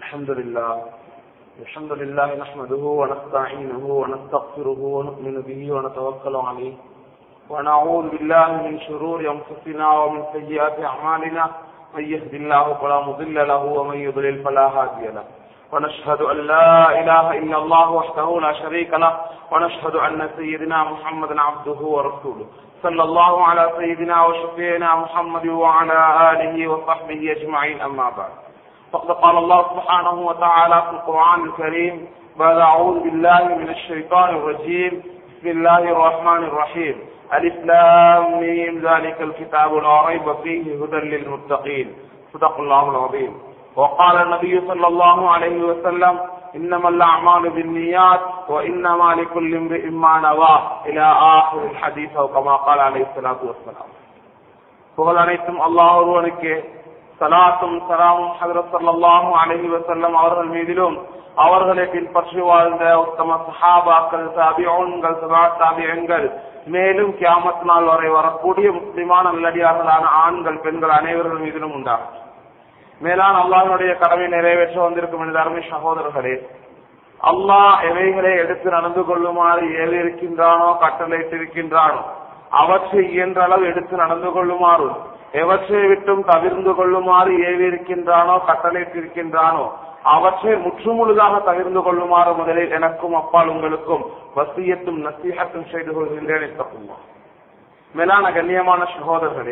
الحمد لله الحمد لله نحمده ونستعينه ونستغفره ونؤمن به ونتوكل عليه ونعوذ بالله من شرور انفسنا ومن سيئات اعمالنا من يهد الله فلا مضل له ومن يضلل فلا هادي له ونشهد ان لا اله الا الله وحده لا شريك له ونشهد ان سيدنا محمدا عبده ورسوله صلى الله على سيدنا وشفينا محمد وعلى اله وصحبه اجمعين اما بعد فقد قال الله سبحانه وتعالى في القرآن الكريم بعد أعوذ بالله من الشيطان الرجيم بسم الله الرحمن الرحيم ألف لام ميم ذلك الكتاب لا ريب فيه هدى للمتقين صدق الله العظيم وقال النبي صلى الله عليه وسلم إنما الأعمال بالنيات وإنما لكل امرئ ما نوى إلى آخر الحديث أو كما قال عليه الصلاة والسلام புகழ் அனைத்தும் அல்லாஹ் ஒருவனுக்கு சலாத்தும் சலாமும் ஹதரத் ஸல்லல்லாஹு அலைஹி வஸல்லம் அவர்கள் மீதிலும் அவர்களை பின்பற்றி வாழ்ந்த உத்தம சஹாபாக்கள் தாபிஊன்கள் சபா தாபியங்கள் மேலும் கியாமத் நாள் வரை வரக்கூடிய முஸ்லிமான நல்லடியார்களான ஆண்கள் பெண்கள் அனைவர்கள் மீதிலும் உண்டாகும் மேலான அல்லாஹனுடைய கடமை நிறைவேற்ற வந்திருக்கும் எனது அருமை சகோதரர்களே அல்லாஹ் எவைகளை எடுத்து நடந்து கொள்ளுமாறு ஏவி இருக்கின்றானோ கட்டளையிட்டிருக்கின்றானோ அவற்றை இயன்ற அளவு எடுத்து நடந்து கொள்ளுமாறு எவற்றை விட்டும் தவிர்ந்து கொள்ளுமாறு ஏவி இருக்கின்றானோ கட்டளையிட்டிருக்கின்றானோ அவற்றை முற்றுமுழுதாக தவிர்ந்து கொள்ளுமாறு முதலில் எனக்கும் அப்பால் உங்களுக்கும் வசியத்தும் நசீகத்தும் செய்து கொள்கின்றேன் தப்புமா மேலான கண்ணியமான சகோதரர்களே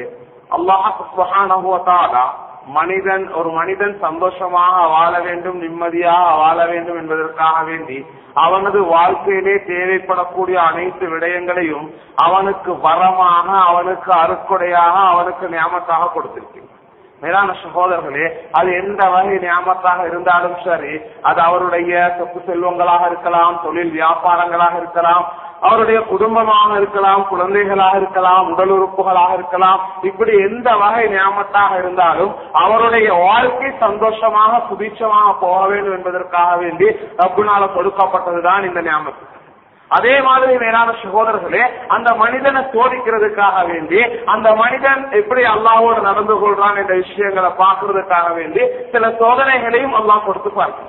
அல்லாஹ் மனிதன் ஒரு மனிதன் சந்தோஷமாக வாழ வேண்டும் நிம்மதியாக வாழ வேண்டும் என்பதற்காக வேண்டி அவனது வாழ்க்கையிலே தேவைப்படக்கூடிய அனைத்து விடயங்களையும் அவனுக்கு வரமாக அவனுக்கு அறுக்குடையாக அவனுக்கு நியமத்தாக கொடுத்திருக்கிறான் மேலான சகோதரர்களே அது எந்த வகை நியமத்தாக இருந்தாலும் சரி அது அவருடைய சொத்து செல்வங்களாக இருக்கலாம் தொழில் வியாபாரங்களாக இருக்கலாம் அவருடைய குடும்பமாக இருக்கலாம் குழந்தைகளாக இருக்கலாம் உடல் உறுப்புகளாக இருக்கலாம் இப்படி எந்த வகை நியமத்தாக இருந்தாலும் அவருடைய வாழ்க்கை சந்தோஷமாக சுபீட்சமாக போக வேண்டும் என்பதற்காக வேண்டி ரப்புனால கொடுக்கப்பட்டதுதான் இந்த நியமத்து அதே மாதிரி மேலான சகோதரர்களே அந்த மனிதனை சோதிக்கிறதுக்காக வேண்டி அந்த மனிதன் எப்படி அல்லாவோடு நடந்து கொள்றான் என்ற விஷயங்களை பார்க்கறதுக்காக வேண்டி சில சோதனைகளையும் அல்லாஹ் கொடுத்து பார்க்கிறோம்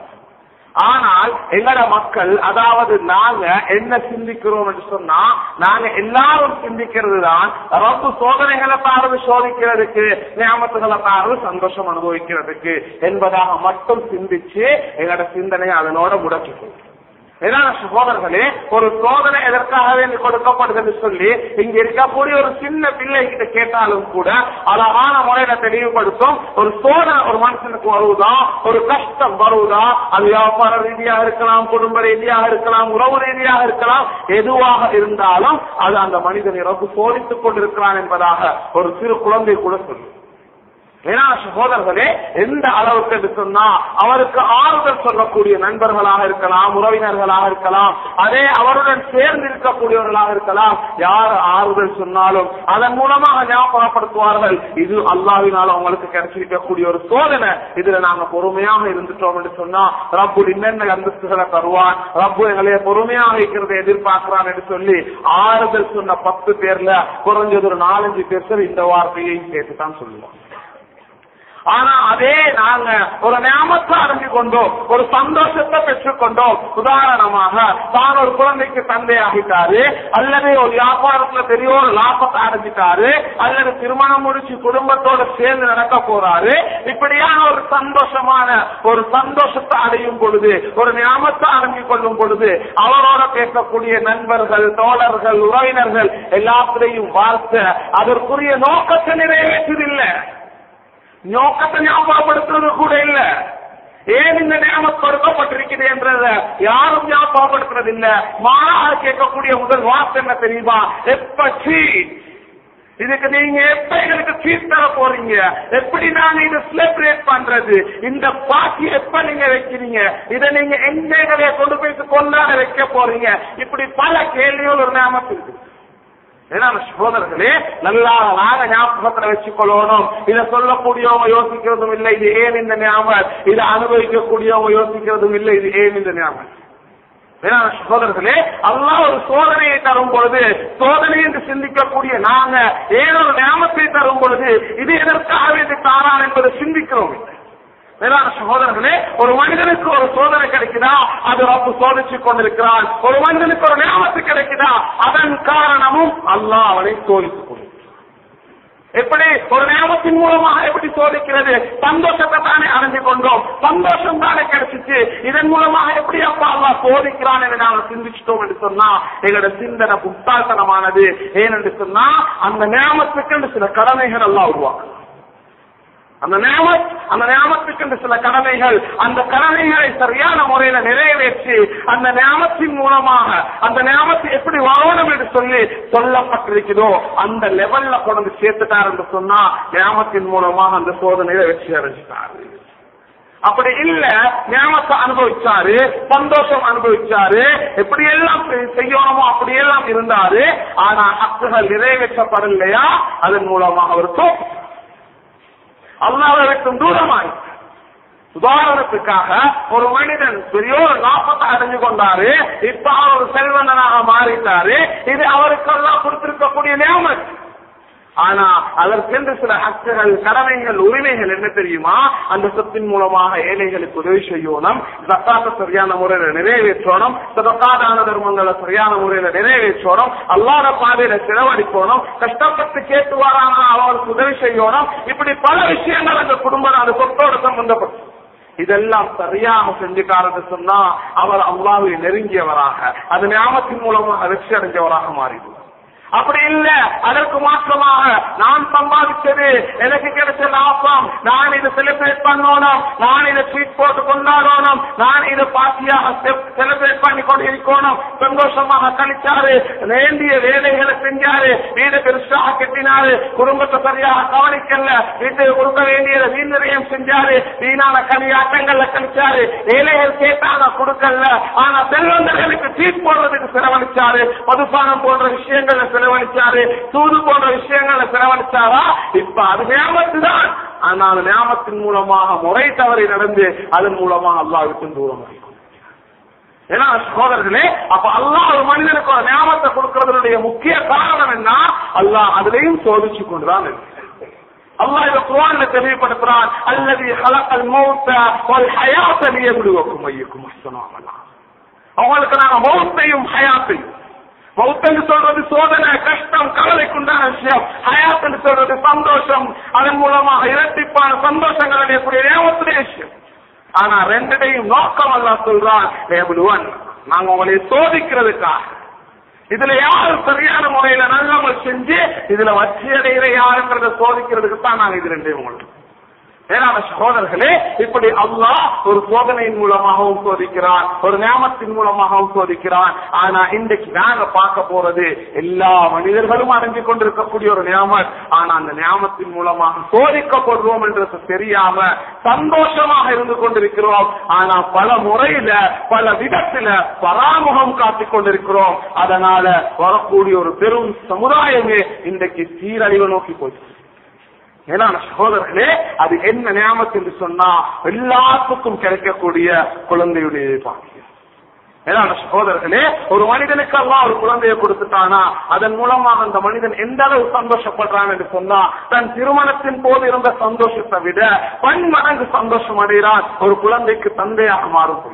ஆனால் எங்கட மக்கள் அதாவது நாங்க என்ன சிந்திக்கிறோம் என்று சொன்னா நாங்க எல்லாரும் சிந்திக்கிறது தான் ரப்பு சோதனைகளை பாருது சோதிக்கிறதுக்கு நியமத்துகளை பாருது சந்தோஷம் அனுபவிக்கிறதுக்கு என்பதாக மட்டும் சிந்திச்சு எங்கட சிந்தனை அதனோட முடக்கிக்கொள்ளும் ஏன்னா சகோதரர்களே ஒரு சோதனை எதற்காக வேண்டி கொடுக்கப்படுதுன்னு சொல்லி இங்க இருக்கக்கூடிய ஒரு சின்ன பிள்ளை கிட்ட கேட்டாலும் கூட அழகான முறையில தெளிவுபடுத்தும் ஒரு சோதனை ஒரு மனுஷனுக்கு வருவதா ஒரு கஷ்டம் வருவதா அது வியாபார ரீதியாக இருக்கலாம் குடும்ப ரீதியாக இருக்கலாம் உறவு ரீதியாக இருக்கலாம் எதுவாக இருந்தாலும் அது அந்த மனிதனை ரொம்ப சோதித்துக் கொண்டிருக்கிறான் என்பதாக ஒரு சிறு குழந்தை கூட சொல்லும் ஏன்னா சகோதரர்களே எந்த அளவுக்கு என்று சொன்னா அவருக்கு ஆறுதல் சொல்லக்கூடிய நண்பர்களாக இருக்கலாம் உறவினர்களாக இருக்கலாம் அதே அவருடன் சேர்ந்து இருக்கக்கூடியவர்களாக இருக்கலாம் யார் ஆறுதல் சொன்னாலும் அதன் மூலமாக ஞாபகப்படுத்துவார்கள் இது அல்லாவினால் அவங்களுக்கு கிடைச்சிருக்கக்கூடிய ஒரு சோதனை இதுல நாங்க பொறுமையாக இருந்துட்டோம் என்று சொன்னா ரப்பு என்னென்ன அந்தஸ்துகளை தருவான் ரப்பு எங்களைய பொறுமையாக இருக்கிறத எதிர்பார்க்கிறான் என்று சொல்லி ஆறுதல் சொன்ன பத்து பேர்ல குறைஞ்சது ஒரு நாலஞ்சு பேர் இந்த வார்த்தையையும் கேட்டுதான் சொல்லுவாங்க ஆனா அதே நாங்க ஒரு ஞாபகத்தை அறிஞ்சு கொண்டோம் ஒரு சந்தோஷத்தை பெற்றுக்கொண்டோம் உதாரணமாக தான் ஒரு குழந்தைக்கு தந்தையாகிட்டாரு அல்லது ஒரு வியாபாரத்துல பெரிய ஒரு லாபத்தை அடைஞ்சிட்டாரு அல்லது திருமணம் முடிச்சு குடும்பத்தோட சேர்ந்து நடக்க போறாரு இப்படியான ஒரு சந்தோஷமான ஒரு சந்தோஷத்தை அடையும் பொழுது ஒரு ஞாபகத்தை அடைஞ்சு கொள்ளும் பொழுது அவரோட பேசக்கூடிய நண்பர்கள் தோழர்கள் உறவினர்கள் எல்லாத்திலையும் வாழ்த்த அதற்குரிய நோக்கத்தை நிறைவேற்றதில்லை நோக்கத்தை ஞாபகப்படுத்துறது கூட இல்ல ஏன் இந்த நியமம் கொடுக்கப்பட்டிருக்கிறது என்றத யாரும் ஞாபகப்படுத்துறது இல்ல மாறாக கேட்கக்கூடிய முதல் வார்த்தை என்ன தெரியுமா எப்ப இதுக்கு நீங்க எப்ப எங்களுக்கு ஃபீஸ் தர போறீங்க எப்படி நாங்க இதை செலிப்ரேட் பண்றது இந்த பாட்டி எப்ப நீங்க வைக்கிறீங்க இதை நீங்க எங்க கொண்டு போய் கொண்டாட வைக்க போறீங்க இப்படி பல கேள்விகள் ஒரு நியமத்துக்கு ஏன்னா சகோதரர்களே நல்லா நாங்க ஞாபகத்துல வச்சுக்கொள்ளணும் இதை சொல்லக்கூடியவங்க யோசிக்கிறதும் இல்லை இது ஏன் இந்த ஞாபகம் இதை அனுபவிக்கக்கூடியவங்க யோசிக்கிறதும் இல்லை இது ஏன் இந்த ஞாபகம் ஏன்னா சகோதரர்களே அல்லாஹ் ஒரு சோதனையை தரும் பொழுது சோதனை என்று சிந்திக்கக்கூடிய நாங்க ஏதோ ஒரு ஞாபகத்தை தரும் பொழுது இது எதற்காக வேண்டி தாரான் என்பதை சிந்திக்கிறோம் மேலான சகோதரர்களே ஒரு மனிதனுக்கு ஒரு சோதனை கிடைக்குதா அது ரப்பு சோதிச்சு கொண்டிருக்கிறான் ஒரு மனிதனுக்கு ஒரு நியமத்து கிடைக்குதா அதன் காரணமும் அல்லாஹ் அவனை சோதித்துக் கொண்டிருக்கிறான் எப்படி ஒரு நியமத்தின் மூலமாக எப்படி சோதிக்கிறது சந்தோஷத்தை தானே அடைஞ்சு கொண்டோம் சந்தோஷம் தானே கிடைச்சிச்சு இதன் மூலமாக எப்படி அப்பா அல்லா சோதிக்கிறான் என்று நாங்கள் சிந்திச்சிட்டோம் என்று சொன்னா எங்களோட சிந்தனை புத்தாசனமானது ஏனென்று சொன்னா அந்த நியமத்துக்கு சில கடமைகள் எல்லாம் உருவாக்கும் அந்த நியமத் அந்த நியமத்துக்கு சில கடமைகள் அந்த கடமைகளை சரியான முறையில நிறைவேற்றி அந்த நியமத்தின் மூலமாக அந்த நியமத்தை எப்படி வாழணும் என்று சொல்லி சொல்லப்பட்டிருக்கிறதோ அந்த லெவல்ல கொண்டு சேர்த்துட்டார் என்று சொன்னா நியமத்தின் மூலமாக அந்த சோதனையில வெற்றி அடைஞ்சிட்டாரு அப்படி இல்ல ஞாபகத்தை அனுபவிச்சாரு சந்தோஷம் அனுபவிச்சாரு எப்படி எல்லாம் செய்யணுமோ அப்படி எல்லாம் இருந்தாரு ஆனா ஹக்குகள் நிறைவேற்றப்படலையா அதன் மூலமாக அவர் தோற்று அல்லாவை விட்டும் தூரமாய் உதாரணத்துக்காக ஒரு மனிதன் பெரிய ஒரு நாற்பத்தை அடைஞ்சு கொண்டாரு இப்ப அவர் ஒரு செல்வந்தனாக மாறிட்டாரு இது அவருக்கெல்லாம் கொடுத்திருக்கக்கூடிய நியமம் ஆனா அதற்கென்று சில ஹக்குகள் கடமைகள் உரிமைகள் என்ன தெரியுமா அந்த சொத்தின் மூலமாக ஏழைகளுக்கு உதவி செய்யணும் ஜக்காத்த சரியான முறையில நிறைவேற்றணும் சதக்காதான தர்மங்களை சரியான முறையில நிறைவேற்றணும் அல்லாத பாதையில செலவழிக்கணும் கஷ்டப்பட்டு கேட்டு வராங்க அவருக்கு உதவி செய்யணும் இப்படி பல விஷயங்கள் அந்த குடும்பம் அந்த சொத்தோட சம்பந்தப்பட்டு இதெல்லாம் சரியாக செஞ்சுட்டாருன்னு சொன்னா அவர் அல்லாவை நெருங்கியவராக அது ஞாபகத்தின் மூலமாக வெற்றி அடைஞ்சவராக மாறிடுவார் அப்படி இல்ல அதற்கு மாற்றமாக நான் சம்பாதிச்சது எனக்கு கிடைச்ச லாபம் நான் இதை செலிப்ரேட் பண்ணணும் நான் இதை ட்வீட் போட்டு கொண்டாடணும் நான் இதை பாத்தியாக செலிப்ரேட் பண்ணி கொண்டு இருக்கணும் சந்தோஷமாக கழிச்சாரு வேண்டிய வேலைகளை செஞ்சாரு வீடு பெருசாக கட்டினாரு குடும்பத்தை சரியாக கவனிக்கல வீட்டு கொடுக்க வேண்டியதை வீண் நிறையம் செஞ்சாரு வீணான களியாட்டங்கள்ல கழிச்சாரு வேலைகள் கேட்டாங்க கொடுக்கல ஆனா செல்வந்தர்களுக்கு ட்வீட் போடுறதுக்கு செலவழிச்சாரு மதுபானம் போன்ற விஷயங்கள்ல செலவழிச்சாரு சூது போன்ற விஷயங்களை செலவழிச்சாரா இப்ப அது ஞாபகத்து தான் ஆனால் ஞாபகத்தின் மூலமாக முறை தவறி நடந்து அதன் மூலமாக அல்லாவிற்கும் தூரம் ஏன்னா சகோதரர்களே அப்ப அல்லாஹ் ஒரு மனிதனுக்கு ஒரு ஞாபகத்தை கொடுக்கறதனுடைய முக்கிய காரணம் என்ன அல்லாஹ் அதுலயும் சோதிச்சு கொண்டுதான் இருக்கு அல்லாஹ் இந்த குர்ஆன்ல தெளிவுபடுத்துறான் அல்லது ஹலக்கல் மௌத்த வல் ஹயாத்த லியப்லுவக்கும் ஐயக்கும் அஹ்சனு அமலா அவங்களுக்கு நாங்க மௌத்தையும் ஹயாத்தையும் மௌத்தன்னு சொல்றது சோதனை கஷ்டம் கவலைக்குண்டான விஷயம் ஹயாத்துன்னு சொல்றது சந்தோஷம் அதன் மூலமாக இரட்டிப்பான சந்தோஷங்கள் அடையக்கூடிய நேமத்துடைய விஷயம் ஆனா ரெண்டுடையும் நோக்கம் அல்ல சொல்றான் லேபிளுவன் நாங்க உங்களை சோதிக்கிறதுக்காக இதுல யாரு சரியான முறையில நல்லமல் செஞ்சு இதுல வச்சு அடைகிற யாருங்கிறத சோதிக்கிறதுக்கு தான் நாங்க இது ரெண்டையும் உங்களுக்கு மேலான சகோதரர்களே இப்படி அல்லாஹ் ஒரு சோதனையின் மூலமாகவும் சோதிக்கிறான் ஒரு ஞாபகத்தின் மூலமாகவும் சோதிக்கிறான் ஆனா இன்றைக்கு நாங்க பார்க்க போறது எல்லா மனிதர்களும் அடைஞ்சு கொண்டிருக்கக்கூடிய ஒரு ஞாபகம் ஆனா அந்த ஞாபகத்தின் மூலமாக சோதிக்கப்படுவோம் என்றது தெரியாம சந்தோஷமாக இருந்து கொண்டிருக்கிறோம் ஆனா பல முறையில பல விதத்துல பராமுகம் காட்டிக் கொண்டிருக்கிறோம் அதனால வரக்கூடிய ஒரு பெரும் சமுதாயமே இன்றைக்கு சீரழிவை நோக்கி போச்சு ஏன்னா சகோதரர்களே அது என்ன நியாமத்து என்று சொன்னா எல்லாத்துக்கும் கிடைக்கக்கூடிய குழந்தையுடைய பாக்கியம் ஏன்னா சகோதரர்களே ஒரு மனிதனுக்கு எல்லாம் ஒரு குழந்தையை கொடுத்துட்டானா அதன் மூலமாக அந்த மனிதன் எந்த அளவு சந்தோஷப்படுறான் என்று சொன்னா தன் திருமணத்தின் போது இருந்த சந்தோஷத்தை விட பன்மடங்கு சந்தோஷம் அடைகிறான் ஒரு குழந்தைக்கு தந்தையாக மாறும்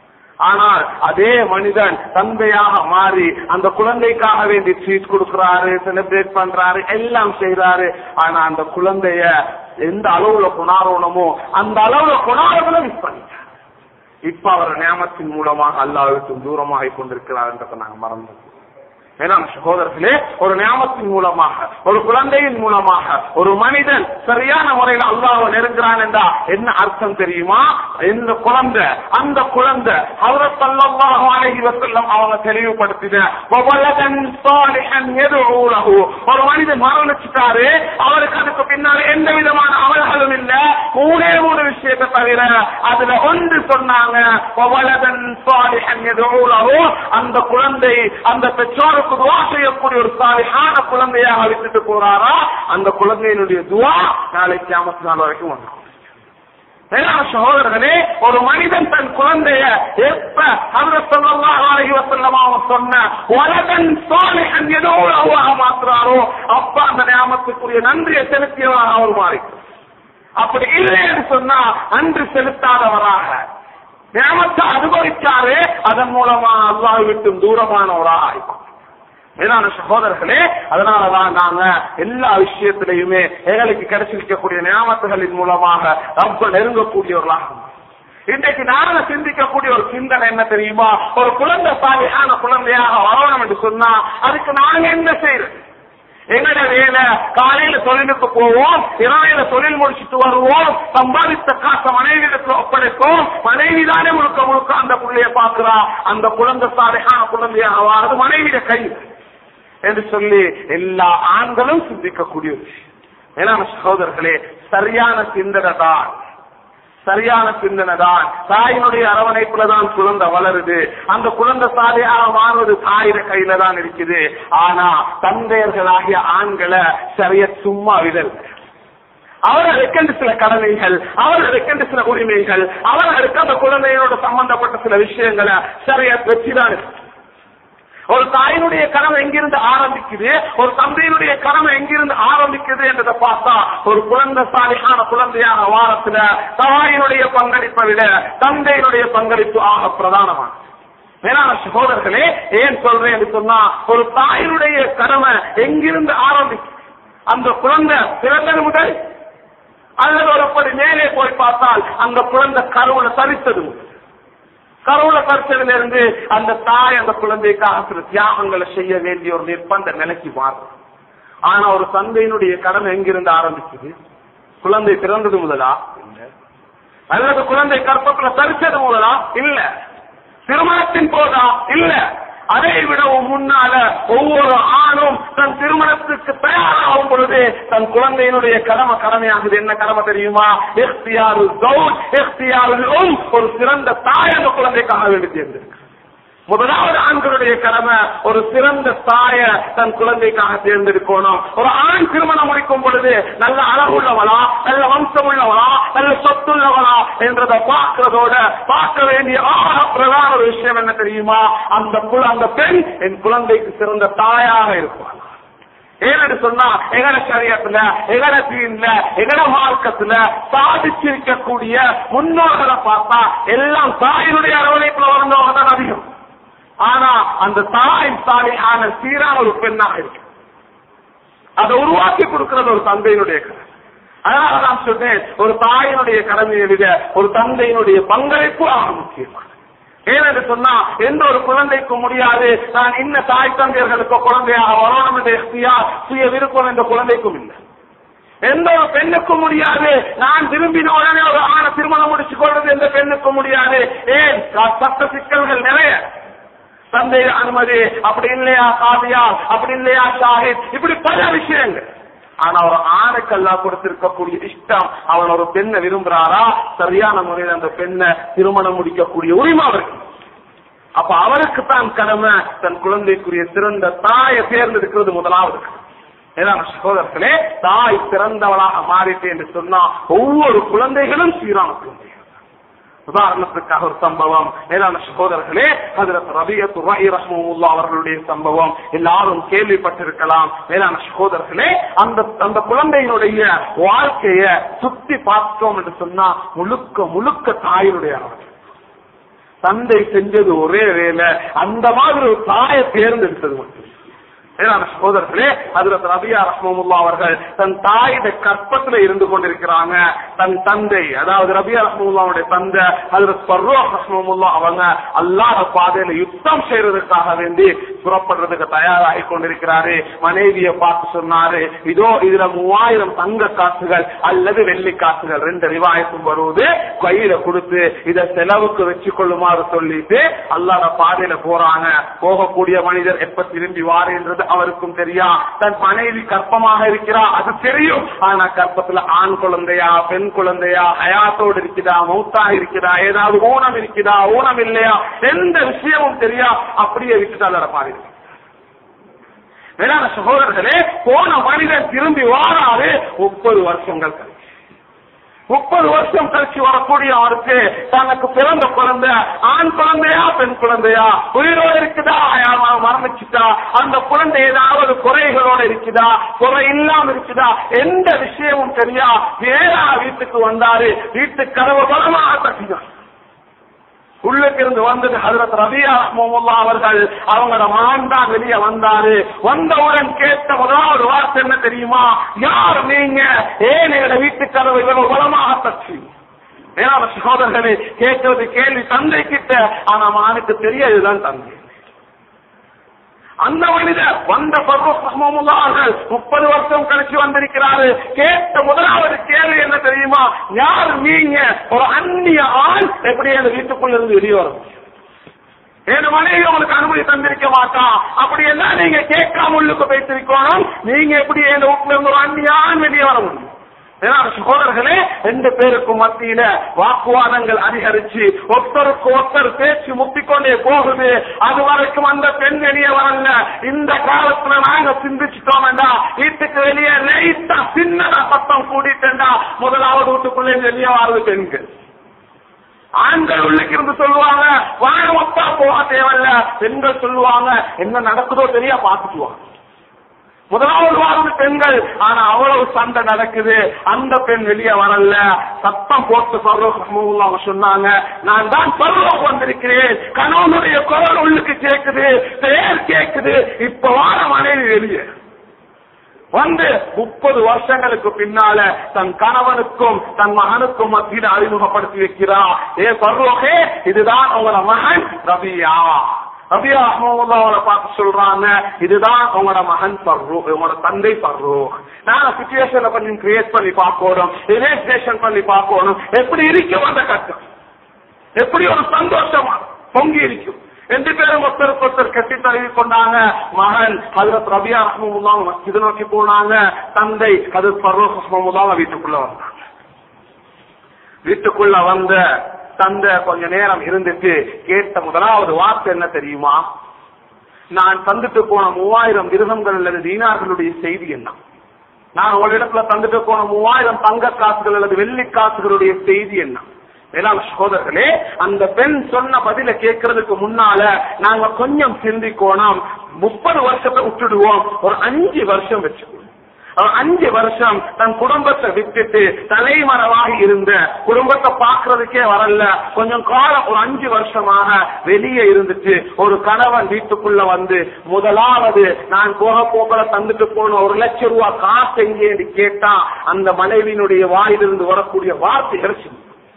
ஆனால் அதே மனிதன் தந்தையாக மாறி அந்த குழந்தைக்காக வேண்டி ட்ரீட் கொடுக்கிறாரு செலிப்ரேட் பண்றாரு எல்லாம் செய்யறாரு ஆனா அந்த குழந்தைய எந்த அளவுல கொண்டாடணுமோ அந்த அளவுல கொண்டாடுறதுல மிஸ் பண்ணிட்டார் இப்ப அவர் நியமத்தின் மூலமாக அல்லாவிற்கும் தூரமாக கொண்டிருக்கிறார் என்றதை நாங்க மறந்தோம் ஏன்னா சகோதரர்களே ஒரு ஞாபகத்தின் மூலமாக ஒரு குழந்தையின் மூலமாக ஒரு மனிதன் சரியான முறையில் அல்லாஹ் நெருங்குறான் என்றா என்ன அர்த்தம் தெரியுமா இந்த குழந்தை அந்த குழந்தை ஹஜ்ரத் ஸல்லல்லாஹு அலைஹி வஸல்லம் அவங்க தெளிவுபடுத்தின வவலதன் சாலிஹன் யதுஉ லஹு ஒரு மனிதன் மரணிச்சிட்டாரு அவருக்கு அதுக்கு பின்னால் எந்த விதமான அமல்களும் இல்ல மூணே மூணு விஷயத்தை தவிர அதுல ஒன்று சொன்னாங்க வவலதன் சாலிஹன் யதுஉ லஹு அந்த குழந்தை அந்த பெற்றோருக்கு துவா செய்யக்கூடிய ஒரு சாலிஹான குழந்தையாக விட்டுட்டு போறாரா அந்த குழந்தையினுடைய துவா நாளைக்கு கியாமத் நாள் வரைக்கும் வந்துடும் மேலான சகோதரர்களே ஒரு மனிதன் தன் குழந்தைய எப்ப ஹஜ்ரத் ஸல்லல்லாஹு அலைஹி வஸல்லம் அவங்க சொன்ன வலதன் சாலிஹன் ஏதோ அல்லாஹ் மாத்துறாரோ அப்ப அந்த நியாமத்துக்குரிய நன்றியை செலுத்தியவராக அவர் மாறி அப்படி இல்லை என்று சொன்னா அன்று செலுத்தாதவராக நியமத்தை அனுபவிச்சாரு அதன் மூலமா அல்லாஹ் விட்டும் தூரமானவராக ஆயிக்கும் மேலான சகோதரர்களே அதனாலதான் நாங்க எல்லா விஷயத்திலையுமே எங்களுக்கு கிடைச்சிருக்கக்கூடிய நியாமத்துகளின் மூலமாக ரொம்ப நெருங்கக்கூடியவர்களாக இன்றைக்கு நாங்க சிந்திக்கக்கூடிய ஒரு சிந்தனை என்ன தெரியுமா ஒரு குழந்தை சாலியான குழந்தையாக வரணும் என்று சொன்னா அதுக்கு நாங்க என்ன செய்யறது எங்கட வேலை காலையில தொழிலுக்கு போவோம் இரவையில தொழில் முடிச்சிட்டு வருவோம் சம்பாதித்த காசை மனைவிடத்துல ஒப்படைப்போம் மனைவி தானே முழுக்க முழுக்க அந்த புள்ளைய பாக்குறா அந்த குழந்தை சாலையான குழந்தையாக வாரது மனைவிட கை என்று சொல்லி எல்லா ஆண்களும் சிந்திக்கக்கூடிய ஒரு விஷயம் ஏன்னா சகோதரர்களே சரியான சிந்தனை தான் சரியான சிந்தனை தான் தாயினுடைய அரவணைப்புல தான் குழந்தை வளருது அந்த குழந்தை சாலையாக மாறுவது தாயிர கையில தான் இருக்குது ஆனா தந்தையர்களாகிய ஆண்களை சரிய சும்மா விடல் அவர்களுக்கென்று சில கடமைகள் அவர்களுக்கென்று சில உரிமைகள் அவர்களுக்கு அந்த குழந்தையோட சம்பந்தப்பட்ட சில விஷயங்களை சரிய வச்சுதான் இருக்கு ஒரு தாயினுடைய கடமை எங்கிருந்து ஆரம்பிக்குது ஒரு தந்தையினுடைய கடமை எங்கிருந்து ஆரம்பிக்குது என்றதை பார்த்தா ஒரு குழந்தை சாலியான குழந்தையான வாரத்துல தாயினுடைய பங்களிப்பை விட தந்தையினுடைய பங்களிப்பு ஆக பிரதானமான மேலான சகோதரர்களே ஏன் சொல்றேன் என்று சொன்னா ஒரு தாயினுடைய கடமை எங்கிருந்து ஆரம்பிக்கும் அந்த குழந்தை பிறந்தது முதல் அல்லது ஒருபடி மேலே போய் பார்த்தால் அந்த குழந்தை கருவுல தரித்தது முதல் கருவுல பறிச்சதுல இருந்து அந்த தாய் அந்த குழந்தைக்காக சில தியாகங்களை செய்ய வேண்டிய ஒரு நிர்பந்த நிலைக்கு மாறும் ஆனா ஒரு தந்தையினுடைய கடமை எங்கிருந்து ஆரம்பிக்குது குழந்தை பிறந்தது முதலா அல்லது குழந்தை கற்பத்துல தரிச்சது முதலா இல்ல திருமணத்தின் போதா இல்ல அதை விடவும் முன்னால ஒவ்வொரு ஆணும் தன் திருமணத்துக்கு தயாராகும் பொழுது தன் குழந்தையினுடைய கடமை கடமையாகுது என்ன கடமை தெரியுமா எஃப்டிஆர் எஃப்டிஆர் ஒரு சிறந்த தாய் அந்த குழந்தைக்காக வேண்டி தேர்ந்தெடுக்க முதலாவது ஆண்களுடைய கடமை ஒரு சிறந்த தாய தன் குழந்தைக்காக தேர்ந்தெடுக்கணும் ஒரு ஆண் திருமணம் முடிக்கும் பொழுது நல்ல அழகுள்ளவளா நல்ல வம்சம் உள்ளவளா நல்ல சொத்துள்ளவளா என்றதை பார்க்கிறதோட பார்க்க வேண்டிய ஆக பிரதான ஒரு விஷயம் என்ன தெரியுமா அந்த குல- அந்த பெண் என் குழந்தைக்கு சிறந்த தாயாக இருப்பாள் ஏன்னு சொன்னா எங்கட சரியத்துல எங்கட தீன்ல எங்கட மார்க்கத்துல சாதிச்சிருக்கக்கூடிய முன்னோர்களை பார்த்தா எல்லாம் தாயினுடைய அரவணைப்புல வந்தவங்க தான் அதிகம் ஆனா அந்த தாய் சாலையான சீரான ஒரு பெண்ணாக இருக்கு அதை உருவாக்கி கொடுக்கிறது ஒரு தந்தையினுடைய கடமை அதனால நான் சொன்னேன் ஒரு தாயினுடைய கடமையை விட ஒரு தந்தையினுடைய பங்களிப்பு ஆக முக்கியமானது ஏனென்று சொன்னா எந்த ஒரு குழந்தைக்கும் முடியாது நான் இன்ன தாய் தந்தையர்களுக்கு குழந்தையாக வரணும் என்ற எஃப்டிஆர் சுய விருப்பம் என்ற குழந்தைக்கும் இல்லை எந்த ஒரு பெண்ணுக்கும் முடியாது நான் திரும்பின உடனே ஒரு ஆணை திருமணம் முடிச்சு கொள்வது எந்த பெண்ணுக்கும் முடியாது ஏன் சட்ட சிக்கல்கள் நிறைய தந்தை அனுமதி அப்படி இல்லையா காவியா அப்படி இல்லையா ஷாஹித் இப்படி பல விஷயங்கள் ஆனா ஒரு ஆணுக்கு எல்லாம் கொடுத்திருக்கக்கூடிய இஷ்டம் அவன் ஒரு பெண்ணை விரும்புறாரா சரியான முறையில் அந்த பெண்ணை திருமணம் முடிக்கக்கூடிய உரிமை அவருக்கு அப்ப அவருக்கு தான் கடமை தன் குழந்தைக்குரிய சிறந்த தாயை தேர்ந்தெடுக்கிறது முதலாவது ஏன்னா சகோதரர்களே தாய் சிறந்தவளாக மாறிட்டு என்று சொன்னா ஒவ்வொரு குழந்தைகளும் சீரான குழந்தைகள் உதாரணத்துக்காக ஒரு சம்பவம் மேலான சகோதரர்களே ஹதரத் ரபியத்து ரஹி ரஹ்மத்துல்லாஹ் அவர்களுடைய சம்பவம் எல்லாரும் கேள்விப்பட்டிருக்கலாம் மேலான சகோதரர்களே அந்த அந்த குழந்தையினுடைய வாழ்க்கைய சுத்தி பார்த்தோம் என்று சொன்னா முழுக்க முழுக்க தாயினுடைய அரவணை தந்தை செஞ்சது ஒரே வேலை அந்த மாதிரி ஒரு தாயை தேர்ந்தெடுத்தது மட்டும் மேலான சகோதரர்களே அதுல ரபியா ரஹ்மமுல்லா அவர்கள் தன் தாயிட கற்பத்துல இருந்து கொண்டிருக்கிறாங்க தன் தந்தை அதாவது ரபியா ரஹ்மமுல்லாவுடைய தந்தை அதுல பர்ரோ ரஹ்மமுல்லா அவங்க அல்லாத பாதையில யுத்தம் செய்யறதுக்காக வேண்டி புறப்படுறதுக்கு தயாராகி கொண்டிருக்கிறாரு மனைவியை பார்த்து சொன்னாரு இதோ இதுல மூவாயிரம் தங்க காசுகள் அல்லது வெள்ளி காசுகள் ரெண்டு ரிவாயத்தும் வருவது கையில கொடுத்து இத செலவுக்கு வச்சு கொள்ளுமாறு சொல்லிட்டு அல்லாத பாதையில போறாங்க போகக்கூடிய மனிதர் எப்ப திரும்பி வாருன்றது அவருக்கும் தெரியா தன் மனைவி கற்பமாக இருக்கிறா அது தெரியும் ஆனா கற்பத்துல ஆண் குழந்தையா பெண் குழந்தையா ஹயாத்தோடு இருக்குதா மௌத்தா இருக்குதா ஏதாவது ஊனம் இருக்குதா ஊனம் இல்லையா எந்த விஷயமும் தெரியா அப்படியே விட்டுட்டு அல்ல பாரு வேளாண் சகோதரர்களே போன மனிதன் திரும்பி வாராது முப்பது வருஷங்கள் கழிச்சு முப்பது வருஷம் கழிச்சு வரக்கூடிய அவருக்கு தனக்கு பிறந்த குழந்தை ஆண் குழந்தையா பெண் குழந்தையா உயிரோடு இருக்குதா யாரா மரணிச்சுட்டா அந்த குழந்தை ஏதாவது குறைகளோட இருக்குதா குறை இல்லாம இருக்குதா எந்த விஷயமும் தெரியா நேரா வீட்டுக்கு வந்தாரு வீட்டு கதவு பலமாக தட்டினார் உள்ளுக்கு இருந்து வந்தது ஹதரத் ரபியா ரஹ்மத்துல்லா அவர்கள் அவங்களோட மகன் தான் வெளியே வந்தாரு வந்தவுடன் கேட்ட முதலாவது வார்த்தை என்ன தெரியுமா யார் நீங்க ஏன் எங்களோட வீட்டு கதவு இவ்வளவு பலமாக தச்சு ஏன்னா சகோதரர்களே கேட்கறது கேள்வி தந்தை கிட்ட ஆனா மகனுக்கு தெரிய இதுதான் தந்தை அந்த மனிதர் வந்த பருவங்கள் முப்பது வருஷம் கழிச்சு வந்திருக்கிறாரு கேட்ட முதலாவது கேள்வி என்ன தெரியுமா யார் நீங்க ஒரு அந்நிய ஆள் எப்படி அந்த வீட்டுக்குள்ள இருந்து வெளியே வரும் என் மனைவி உங்களுக்கு அனுமதி தந்திருக்க மாட்டான் அப்படி எல்லாம் நீங்க கேட்காம உள்ளுக்கு வைத்திருக்கணும் நீங்க எப்படி என் வீட்டுல இருந்து ஒரு அந்நிய ஆண் வெளியே வர முடியும் ஏன்னா சகோதரர்களே ரெண்டு பேருக்கும் மத்தியில வாக்குவாதங்கள் அதிகரிச்சு ஒருத்தருக்கு ஒருத்தர் பேச்சு முத்திக்கொண்டே போகுது அது வரைக்கும் அந்த பெண் வெளியே வரல இந்த காலத்துல நாங்க சிந்திச்சிட்டோம்டா வீட்டுக்கு வெளியே லைட்டா சின்னதா சத்தம் கூட்டிட்டா முதலாவது வீட்டுக்குள்ளே வெளியே வாருது பெண்கள் ஆண்கள் உள்ளுக்கு இருந்து சொல்லுவாங்க வாழப்பா போக தேவையில்ல பெண்கள் சொல்லுவாங்க என்ன நடக்குதோ தெரியா பாத்துக்குவாங்க முதலாவது வாரம் பெண்கள் ஆனா அவ்வளவு சண்டை நடக்குது அந்த பெண் வெளியே வரல சத்தம் போட்டு அவங்க சொன்னாங்க நான் தான் பருவம் வந்திருக்கிறேன் கணவனுடைய குரல் உள்ளுக்கு கேக்குது பெயர் கேக்குது இப்ப வார மனைவி வெளியே வந்து முப்பது வருஷங்களுக்கு பின்னால தன் கணவனுக்கும் தன் மகனுக்கும் மத்தியில் அறிமுகப்படுத்தி வைக்கிறா ஏ பருவகே இதுதான் உங்களோட மகன் ரபியா ரபியா அஹமதுல்லாவோட பார்த்து சொல்றாங்க இதுதான் உங்களோட மகன் பர்ரு உங்களோட தந்தை பர்ரு நாங்க சுச்சுவேஷனை பண்ணி கிரியேட் பண்ணி பார்க்கணும் இமேஜினேஷன் பண்ணி பார்க்கணும் எப்படி இருக்கும் அந்த கட்டம் எப்படி ஒரு சந்தோஷமா பொங்கி இருக்கும் ரெண்டு பேரும் ஒருத்தருக்கு ஒருத்தர் கட்டி தழுவி கொண்டாங்க மகன் ஹதரத் ரபியா ரஹ்மமுல்லாங்க மஸ்ஜித் நோக்கி போனாங்க தந்தை ஹதரத் ஃபர்ரூக் ரஹ்மமுல்லாங்க வீட்டுக்குள்ள வந்தாங்க வீட்டுக்குள்ள வந்த தந்தை கொஞ்ச நேரம் இருந்துட்டு கேட்ட முதலாவது வார்த்தை என்ன தெரியுமா நான் தந்துட்டு போன மூவாயிரம் மிருகங்கள் அல்லது தீனார்களுடைய செய்தி என்ன நான் உங்களிடத்துல தந்துட்டு போன மூவாயிரம் தங்க காசுகள் அல்லது வெள்ளி காசுகளுடைய செய்தி என்ன வேளாண் சகோதரர்களே அந்த பெண் சொன்ன பதில கேட்கறதுக்கு முன்னால நாங்க கொஞ்சம் சிந்திக்கோணும் முப்பது வருஷத்தை விட்டுடுவோம் ஒரு அஞ்சு வருஷம் வச்சுக்கோம் அஞ்சு வருஷம் தன் குடும்பத்தை விட்டுட்டு தலைமறைவாகி இருந்த குடும்பத்தை பாக்குறதுக்கே வரல கொஞ்சம் காலம் ஒரு அஞ்சு வருஷமாக வெளியே இருந்துட்டு ஒரு கணவன் வீட்டுக்குள்ள வந்து முதலாவது நான் போக போகல தந்துட்டு போன ஒரு லட்சம் ரூபாய் காசு எங்கே கேட்டா அந்த மனைவியினுடைய வாயிலிருந்து வரக்கூடிய வார்த்தை இறைச்சி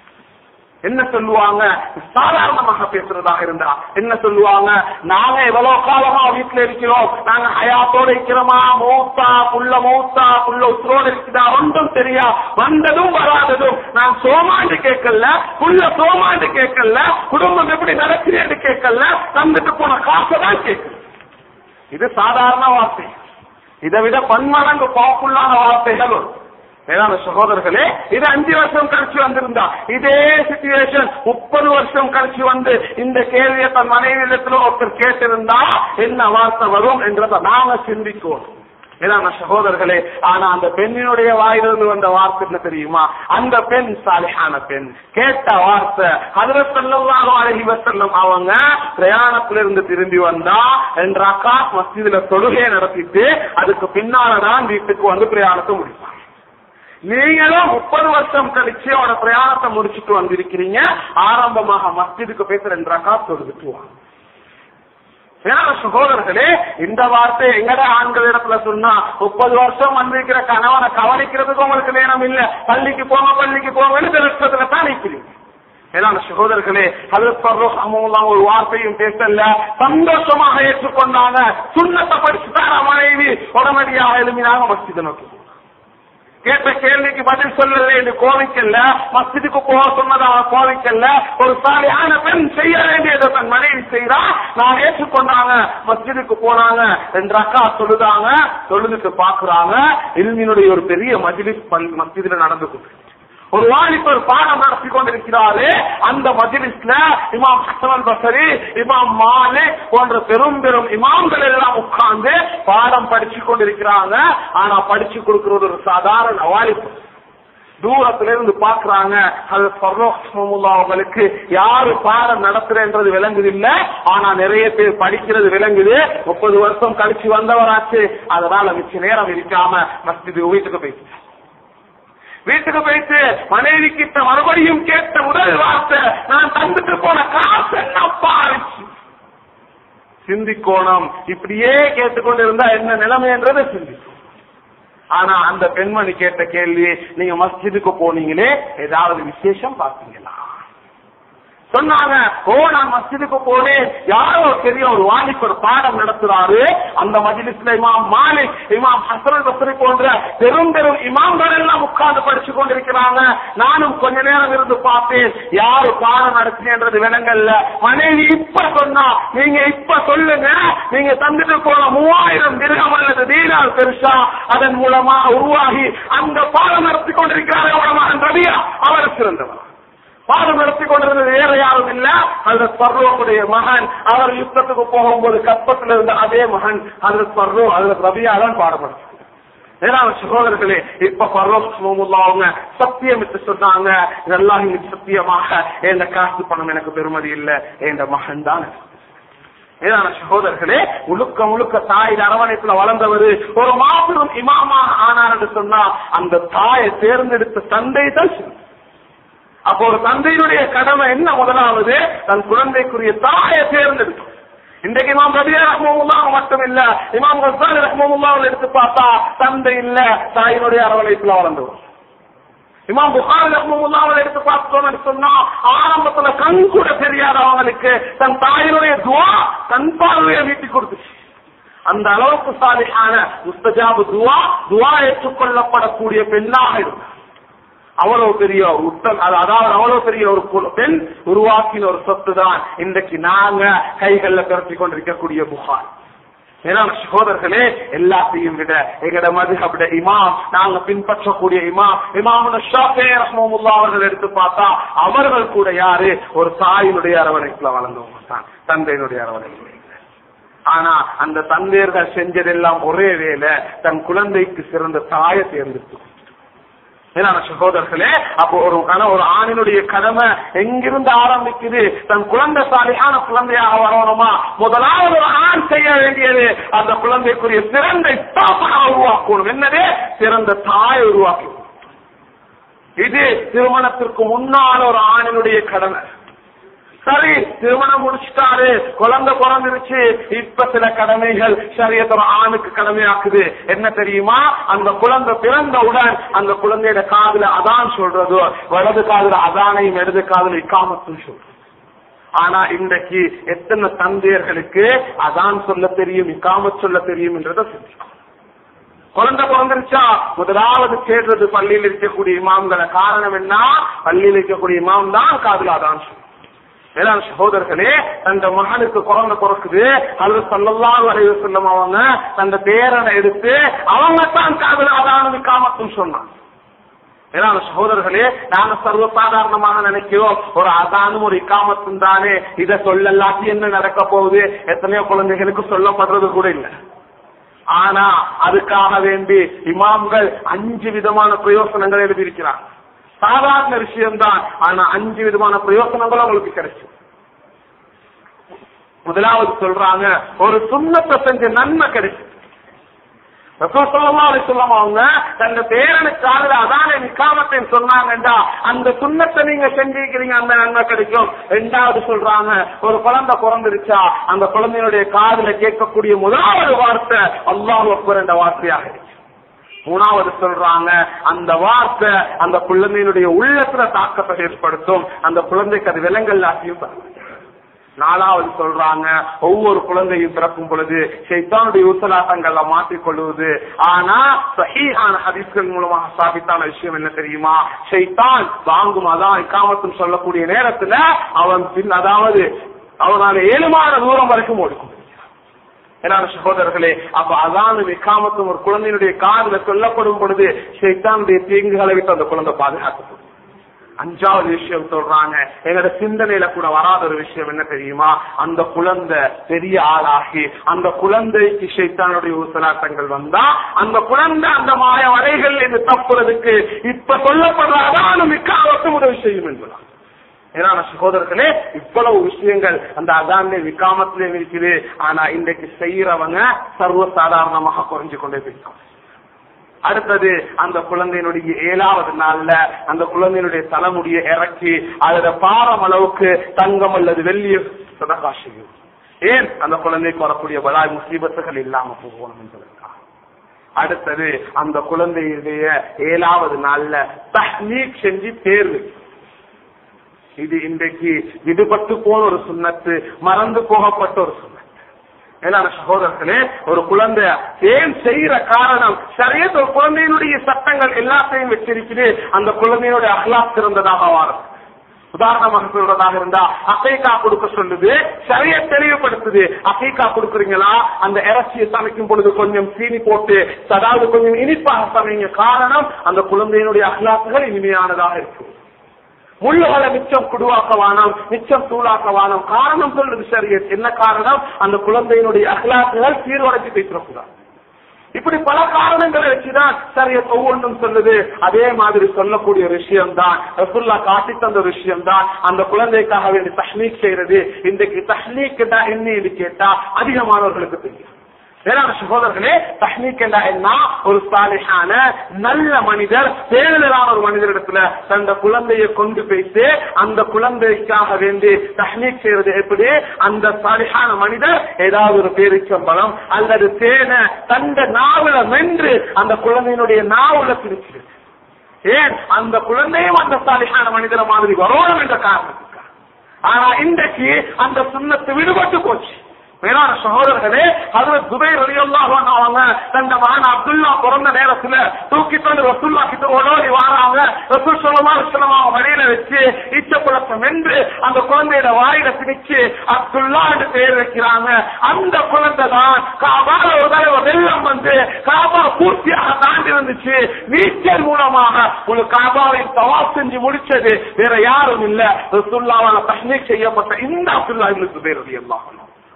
என்ன சொல்லுவாங்க சாதாரணமாக பேசுறதாக இருந்தா என்ன சொல்லுவாங்க நாங்க எவ்வளவு காலமா வீட்டுல இருக்கிறோம் நாங்க ஹயாத்தோட இருக்கிறோமா மூத்தா புள்ள மூத்தா புள்ள உத்தரோட இருக்குதா ஒன்றும் தெரியா வந்ததும் வராததும் நான் சோமாண்டு கேட்கல புள்ள சோமாண்டு கேட்கல குடும்பம் எப்படி நடக்குதுன்னு கேட்கல தந்துட்டு போன காசை தான் கேட்கல இது சாதாரண வார்த்தை இதை விட பன்மடங்கு பவர்ஃபுல்லான வார்த்தைகள் வரும் மேலான சகோதரர்களே இது அஞ்சு வருஷம் கழிச்சு வந்திருந்தா இதே சிச்சுவேஷன் முப்பது வருஷம் கழிச்சு வந்து இந்த கேள்வியை தன் மனைவியிடத்துல ஒருத்தர் கேட்டிருந்தா என்ன வார்த்தை வரும் என்றதை நாங்க சிந்திக்கணும் மேலான சகோதரர்களே ஆனா அந்த பெண்ணினுடைய வாயிலிருந்து வந்த வார்த்தை என்ன தெரியுமா அந்த பெண் சாலிஹான பெண் கேட்ட வார்த்தை அதுல செல்லவாக அழகி செல்லும் அவங்க பிரயாணத்திலிருந்து திரும்பி வந்தா என்ற அக்கா மஸ்ஜிதுல தொழுகையை நடத்திட்டு அதுக்கு பின்னாலதான் வீட்டுக்கு வந்து பிரயாணத்தை முடிப்பாங்க நீங்களும் முப்பது வருஷம் கழிச்சு அவன பிரயாணத்தை முடிச்சுட்டு வந்திருக்கிறீங்க ஆரம்பமாக மஸ்ஜிதுக்கு பேச ரெண்டு ரக்கா தொழுதுட்டு வாங்க சகோதரர்களே இந்த வார்த்தை எங்கட ஆண்கள் இடத்துல சொன்னா முப்பது வருஷம் வந்திருக்கிற கணவனை கவனிக்கிறதுக்கு உங்களுக்கு நேரம் இல்ல பள்ளிக்கு போங்க பள்ளிக்கு போங்கன்னு லட்சத்துல தான் நிற்கிறீங்க ஏன்னா சகோதரர்களே அது ஒரு வார்த்தையும் பேசல சந்தோஷமாக ஏற்றுக்கொண்டாங்க சுண்ணத்தை படிச்சுட்டார மனைவி உடனடியாக எழுப்பினாங்க மஸ்ஜிதை நோக்கி கேட்ட கேள்விக்கு பதில் சொல்லல என்று கோவிக்கல்ல மஸ்ஜிதுக்கு போக சொன்னதை அவன் கோவிக்கல்ல ஒரு சாலையான பெண் செய்ய வேண்டியதை தன் மனைவி செய்யறா நான் ஏற்றுக்கொண்டாங்க மஸ்ஜிதுக்கு போனாங்க ரெண்டு அக்கா சொல்லுதாங்க தொழுதுட்டு பாக்குறாங்க இல்மினுடைய ஒரு பெரிய மஜிலிஸ் மஸ்ஜிதுல நடந்து கொண்டு ஒரு வாலிபர் பாடம் நடத்தி கொண்டிருக்கிறாரு அந்த மஜிலிஸ்ல இமாம் ஹசன் பசரி இமாம் மாலிக் போன்ற பெரும் பெரும் இமாம்கள் எல்லாம் உட்கார்ந்து பாடம் படிச்சு கொண்டிருக்கிறாங்க ஆனா படிச்சு கொடுக்கிறது ஒரு சாதாரண வாலிபர் தூரத்துல இருந்து பாக்குறாங்க அது அவங்களுக்கு யாரு பாடம் நடத்துறன்றது விளங்குது இல்ல ஆனா நிறைய பேர் படிக்கிறது விளங்குது முப்பது வருஷம் கழிச்சு வந்தவராச்சு அதனால மிச்ச நேரம் இருக்காம மஸ்ஜிது வீட்டுக்கு போயிட்டு வீட்டுக்கு போயிட்டு மனைவி கிட்ட மறுபடியும் கேட்ட முதல் வார்த்தை நான் தந்துட்டு போன காசு என்னப்பா ஆச்சு சிந்திக்கோணம் இப்படியே கேட்டுக்கொண்டு இருந்தா என்ன நிலைமைன்றதை சிந்திக்கும் ஆனா அந்த பெண்மணி கேட்ட கேள்வி நீங்க மஸ்ஜிதுக்கு போனீங்களே ஏதாவது விசேஷம் பாத்தீங்களா சொன்னாங்க ஓ நான் மஸ்ஜிதுக்கு போனேன் யாரோ பெரிய ஒரு வாலிபர் பாடம் நடத்துறாரு அந்த மஜிலிஸ்ல இமாம் மாலிக் இமாம் ஹசரல் பஸ்ரி போன்ற பெரும் பெரும் இமாம்கள் எல்லாம் உட்கார்ந்து படிச்சு கொண்டிருக்கிறாங்க நானும் கொஞ்ச நேரம் இருந்து பார்த்தேன் யாரு பாடம் நடத்தினது விலங்கல்ல மனைவி இப்ப சொன்னா நீங்க இப்ப சொல்லுங்க நீங்க தந்துட்டு போன மூவாயிரம் திரகம் அல்லது தீனார் பெருசா அதன் மூலமா உருவாகி அந்த பாடம் நடத்தி கொண்டிருக்கிறார் மகன் ரபியா அவர் சிறந்தவர் பாடம் நடத்தி கொண்டிருந்தது வேற யாரும் இல்ல அந்த பர்ரோவுடைய மகன் அவர் யுத்தத்துக்கு போகும்போது கப்பத்தில் இருந்த அதே மகன் அந்த பர்ரோ அதுல ரபியா தான் பாடம் நடத்தி ஏதாவது சகோதரர்களே இப்ப பர்ரோஸ் அவங்க சத்தியமிட்டு சொன்னாங்க இதெல்லாம் இங்க சத்தியமாக எந்த காசு பணம் எனக்கு பெருமதி இல்ல என்ற மகன் தான் ஏதான சகோதரர்களே முழுக்க முழுக்க தாயின் அரவணைப்புல வளர்ந்தவர் ஒரு மாபெரும் இமாமாக ஆனார் என்று சொன்னா அந்த தாயை தேர்ந்தெடுத்த தந்தை தான் சிறந்தது. அப்போ ஒரு தந்தையினுடைய கடமை என்ன முதலாவது தன் குழந்தைக்குரிய தாயை தேர்ந்தெடுக்கும் இன்றைக்கு இமாம் ரபியா ரஹ்மமுல்லா மட்டும் இல்ல இமாம் கசாலி ரஹ்மமுல்லா எடுத்து பார்த்தா தந்தை இல்ல தாயினுடைய அரவணைப்புல வளர்ந்தவர் இமாம் புகாரி ரஹ்மமுல்லா எடுத்து பார்த்தோம்னு சொன்னா ஆரம்பத்துல கண் கூட தெரியாத அவங்களுக்கு தன் தாயினுடைய துவா கண் பார்வையை வீட்டி கொடுத்துச்சு அந்த அளவுக்கு சாலியான முஸ்தஜாபு துவா துவா ஏற்றுக்கொள்ளப்படக்கூடிய பெண்ணாக இருந்தார் அவ்வளவு பெரிய உத்தம் அது- அதாவது அவ்வளவு பெரிய ஒரு கு- பெண் உருவாக்கின ஒரு சொத்து தான் இன்றைக்கு நாங்க கைகள்ல திரட்டி கொண்டிருக்கக்கூடிய புகார் ஏன்னா சகோதரர்களே எல்லாத்தையும் விட எங்கட மதுஹபுட இமாம் நாங்க பின்பற்றக்கூடிய இமாம் இமாமுன ஷாஃபே ரஹ்மமுல்லா அவர்கள் எடுத்து பார்த்தா அவர்கள் கூட யாரு ஒரு தாயினுடைய அரவணைப்புல வளர்ந்தவங்க தான் தந்தையினுடைய அரவணைப்பு ஆனா அந்த தந்தையர்கள் செஞ்சதெல்லாம் ஒரே வேலை தன் குழந்தைக்கு சிறந்த தாயை தேர்ந்தெடுத்து ஏன்னா சகோதரர்களே அப்போ ஒரு கண ஒரு ஆணினுடைய கடமை எங்கிருந்து ஆரம்பிக்குது தன் குழந்தை சாலியான குழந்தையாக வரணுமா முதலாவது ஒரு ஆண் செய்ய வேண்டியது அந்த குழந்தைக்குரிய சிறந்த இஸ்தாபனை உருவாக்கணும் என்னது சிறந்த தாயை உருவாக்கணும் இது திருமணத்திற்கு முன்னால் ஒரு ஆணினுடைய கடமை சரி திருமணம் முடிச்சிட்டாரு குழந்தை பிறந்துருச்சு இப்ப சில கடமைகள் சரியத்தோட ஆணுக்கு கடமையாக்குது என்ன தெரியுமா அந்த குழந்தை பிறந்தவுடன் அந்த குழந்தையோட காதுல அதான் சொல்றது வலது காதுல அதானையும் இடது காதுல இக்காமத்தும் சொல்றது ஆனா இன்றைக்கு எத்தனை தந்தையர்களுக்கு அதான் சொல்ல தெரியும் இக்காமத் சொல்ல தெரியும் என்றதை சிந்திக்கும் குழந்தை பிறந்துருச்சா முதலாவது தேடுறது பள்ளியில் இருக்கக்கூடிய இமாம்களை காரணம் என்ன பள்ளியில் இருக்கக்கூடிய இமாம் தான் காதுல அதான் சொல்லும் வேளாண் சகோதரர்களே அந்த மகனுக்கு குழந்தை பிறக்குது அது சொல்லலாம் வரைவு சொல்லும் அவங்க அந்த பேரனை எடுத்து அவங்க தான் காதல் அதானது காமத்தும் சொன்னாங்க வேளாண் சகோதரர்களே நாங்க சர்வசாதாரணமாக நினைக்கிறோம் ஒரு அதானும் ஒரு இக்காமத்தும் தானே இதை சொல்லலாட்டி என்ன நடக்க போகுது எத்தனையோ குழந்தைகளுக்கு சொல்லப்படுறது கூட இல்லை ஆனா அதுக்காக வேண்டி இமாம்கள் அஞ்சு விதமான பிரயோசனங்கள் எழுதியிருக்கிறார் சாதாரண விஷயம்தான் ஆனா அஞ்சு விதமான பிரயோசனங்களும் அவங்களுக்கு கிடைச்சு முதலாவது சொல்றாங்க ஒரு சுண்ணத்தை செஞ்ச நன்மை கிடைச்சு ரசூல் ஸல்லல்லாஹு அலைஹி வஸல்லம் அவங்க தங்க பேரனுக்கு காதுல அதான நிக்காமத்தை சொன்னாங்கடா அந்த சுண்ணத்தை நீங்க செஞ்சிருக்கிறீங்க அந்த நன்மை கிடைக்கும் ரெண்டாவது சொல்றாங்க ஒரு குழந்தை பிறந்துருச்சா அந்த குழந்தையுடைய காதுல கேட்கக்கூடிய முதலாவது வார்த்தை அல்லாஹ் அக்பர் என்ற வார்த்தையாக இருக்கு மூணாவது சொல்றாங்க அந்த வார்த்தை அந்த குழந்தையினுடைய உள்ளத்துல தாக்கத்தை ஏற்படுத்தும் அந்த குழந்தைக்கு அது விலங்கல்லாத்தையும் தரும் நாலாவது சொல்றாங்க ஒவ்வொரு குழந்தையும் பிறக்கும் பொழுது சைத்தானுடைய ஊசலாட்டங்கள்ல மாற்றிக் கொள்வது ஆனா சஹீஹான ஹதீஸ்கள் மூலமாக சாபித்தான விஷயம் என்ன தெரியுமா சைத்தான் வாங்கும் அதான் இக்காமத்தும் சொல்லக்கூடிய நேரத்துல அவன் பின் அதாவது அவனால ஏழுமான தூரம் வரைக்கும் ஓடிக்கும் ஏன்னா சகோதரர்களே அப்ப அதான் இக்காமத்தும் ஒரு குழந்தையினுடைய காதுல சொல்லப்படும் பொழுது சைத்தானுடைய தீங்குகளை விட்டு அந்த குழந்தை பாதுகாக்கப்படும் அஞ்சாவது விஷயம் சொல்றாங்க எங்களோட சிந்தனையில கூட வராத ஒரு விஷயம் என்ன தெரியுமா அந்த குழந்தை பெரிய ஆளாகி அந்த குழந்தைக்கு சைத்தானுடைய ஊசலாட்டங்கள் வந்தா அந்த குழந்தை அந்த மாய வரைகள் என்று தப்புறதுக்கு இப்ப சொல்லப்படுறதான மிக்காவத்தும் உதவி செய்யும் என்பதான் ஏன்னா சகோதரர்களே இவ்வளவு விஷயங்கள் அந்த அதான்ல விக்காமத்திலே இருக்குது ஆனா இன்றைக்கு செய்யறவங்க சர்வசாதாரணமாக குறைஞ்சு கொண்டே போயிருக்கோம் அடுத்தது அந்த குழந்தையினுடைய ஏழாவது நாள்ல அந்த குழந்தையினுடைய தலைமுடிய இறக்கி அதோட பாரம் அளவுக்கு தங்கம் அல்லது வெள்ளிய சதகா செய்யும் ஏன் அந்த குழந்தைக்கு வரக்கூடிய பலாய் முசீபத்துகள் இல்லாம போகணும் என்பதற்காக அடுத்தது அந்த குழந்தையுடைய ஏழாவது நாள்ல தஹ்மீக் செஞ்சு தேர்வு இது இன்றைக்கு விடுபட்டு போன ஒரு சுண்ணத்து மறந்து போகப்பட்ட ஒரு சுண்ணத்து மேலான சகோதரர்களே ஒரு குழந்தை ஏன் செய்யற காரணம் சரியா ஒரு குழந்தையினுடைய சட்டங்கள் எல்லாத்தையும் வச்சிருக்குது அந்த குழந்தையினுடைய அகலா சிறந்ததாக வாரம் உதாரணமாக சொல்றதாக இருந்தா அசைக்கா கொடுக்க சொல்லுது சரியா தெளிவுபடுத்துது அசைக்கா கொடுக்குறீங்களா அந்த இறைச்சியை சமைக்கும் பொழுது கொஞ்சம் சீனி போட்டு அதாவது கொஞ்சம் இனிப்பாக சமைங்க காரணம் அந்த குழந்தையினுடைய அகலாக்குகள் இனிமையானதாக இருக்கும் முள்ளுகளை மிச்சம் குடுவாக்க வானம் மிச்சம் தூளாக்க வானம் காரணம் சொல்றது சரி என்ன காரணம் அந்த குழந்தையினுடைய அகலாக்குகள் சீர்வடைச்சு பேசக்கூடாது இப்படி பல காரணங்களை வச்சுதான் சரிய ஒவ்வொன்றும் சொல்லுது அதே மாதிரி சொல்லக்கூடிய ஒரு விஷயம் தான் ரசுல்லா காட்டி தந்த ஒரு விஷயம் தான் அந்த குழந்தைக்காக வேண்டி தஹ்லீக் செய்யறது இன்றைக்கு தஹ்லீக் என்ன இது கேட்டா அதிகமானவர்களுக்கு தெரியும் வேளாண் சகோதரர்களே தஹ்னீக் என்றா என்ன ஒரு சாலிஹான நல்ல மனிதர் பேரலான ஒரு மனிதரிடத்துல தந்த குழந்தையை கொண்டு போயிட்டு அந்த குழந்தைக்காக வேண்டி தஹ்னீக் செய்யறது எப்படி அந்த சாலிஹான மனிதர் ஏதாவது ஒரு பேரிச்சம்பளம் அல்லது தேனை தந்த நாவல மென்று அந்த குழந்தையினுடைய நாவல பிரிச்சு ஏன் அந்த குழந்தையும் அந்த சாலிஹான மனிதர மாதிரி வரணும் என்ற காரணத்துக்காக ஆனா இன்றைக்கு அந்த சுண்ணத்து விடுபட்டு போச்சு மேலான சகோதரர்களே அதுல துபை ரலியல்லாஹு அவங்க தந்த மகன் அப்துல்லா பிறந்த நேரத்துல தூக்கி கொண்டு ரசூல்லா கிட்ட ஓடோடி வாராங்க ரசூல் சொல்லமா விஷயமா வழியில வச்சு ஈச்சப்பழக்கம் என்று அந்த குழந்தையோட வாயில திணிச்சு அப்துல்லா என்று பெயர் வைக்கிறாங்க அந்த குழந்தை தான் காபால ஒரு தடவை வெள்ளம் வந்து காபா பூர்த்தியாக தாண்டி வந்துச்சு நீச்சல் மூலமாக ஒரு காபாவை தவா செஞ்சு முடிச்சது வேற யாரும் இல்ல ரசூல்லாவால தஹ்னீக் செய்யப்பட்ட இந்த அப்துல்லா இப்னு துபைர் ரலியல்லாஹு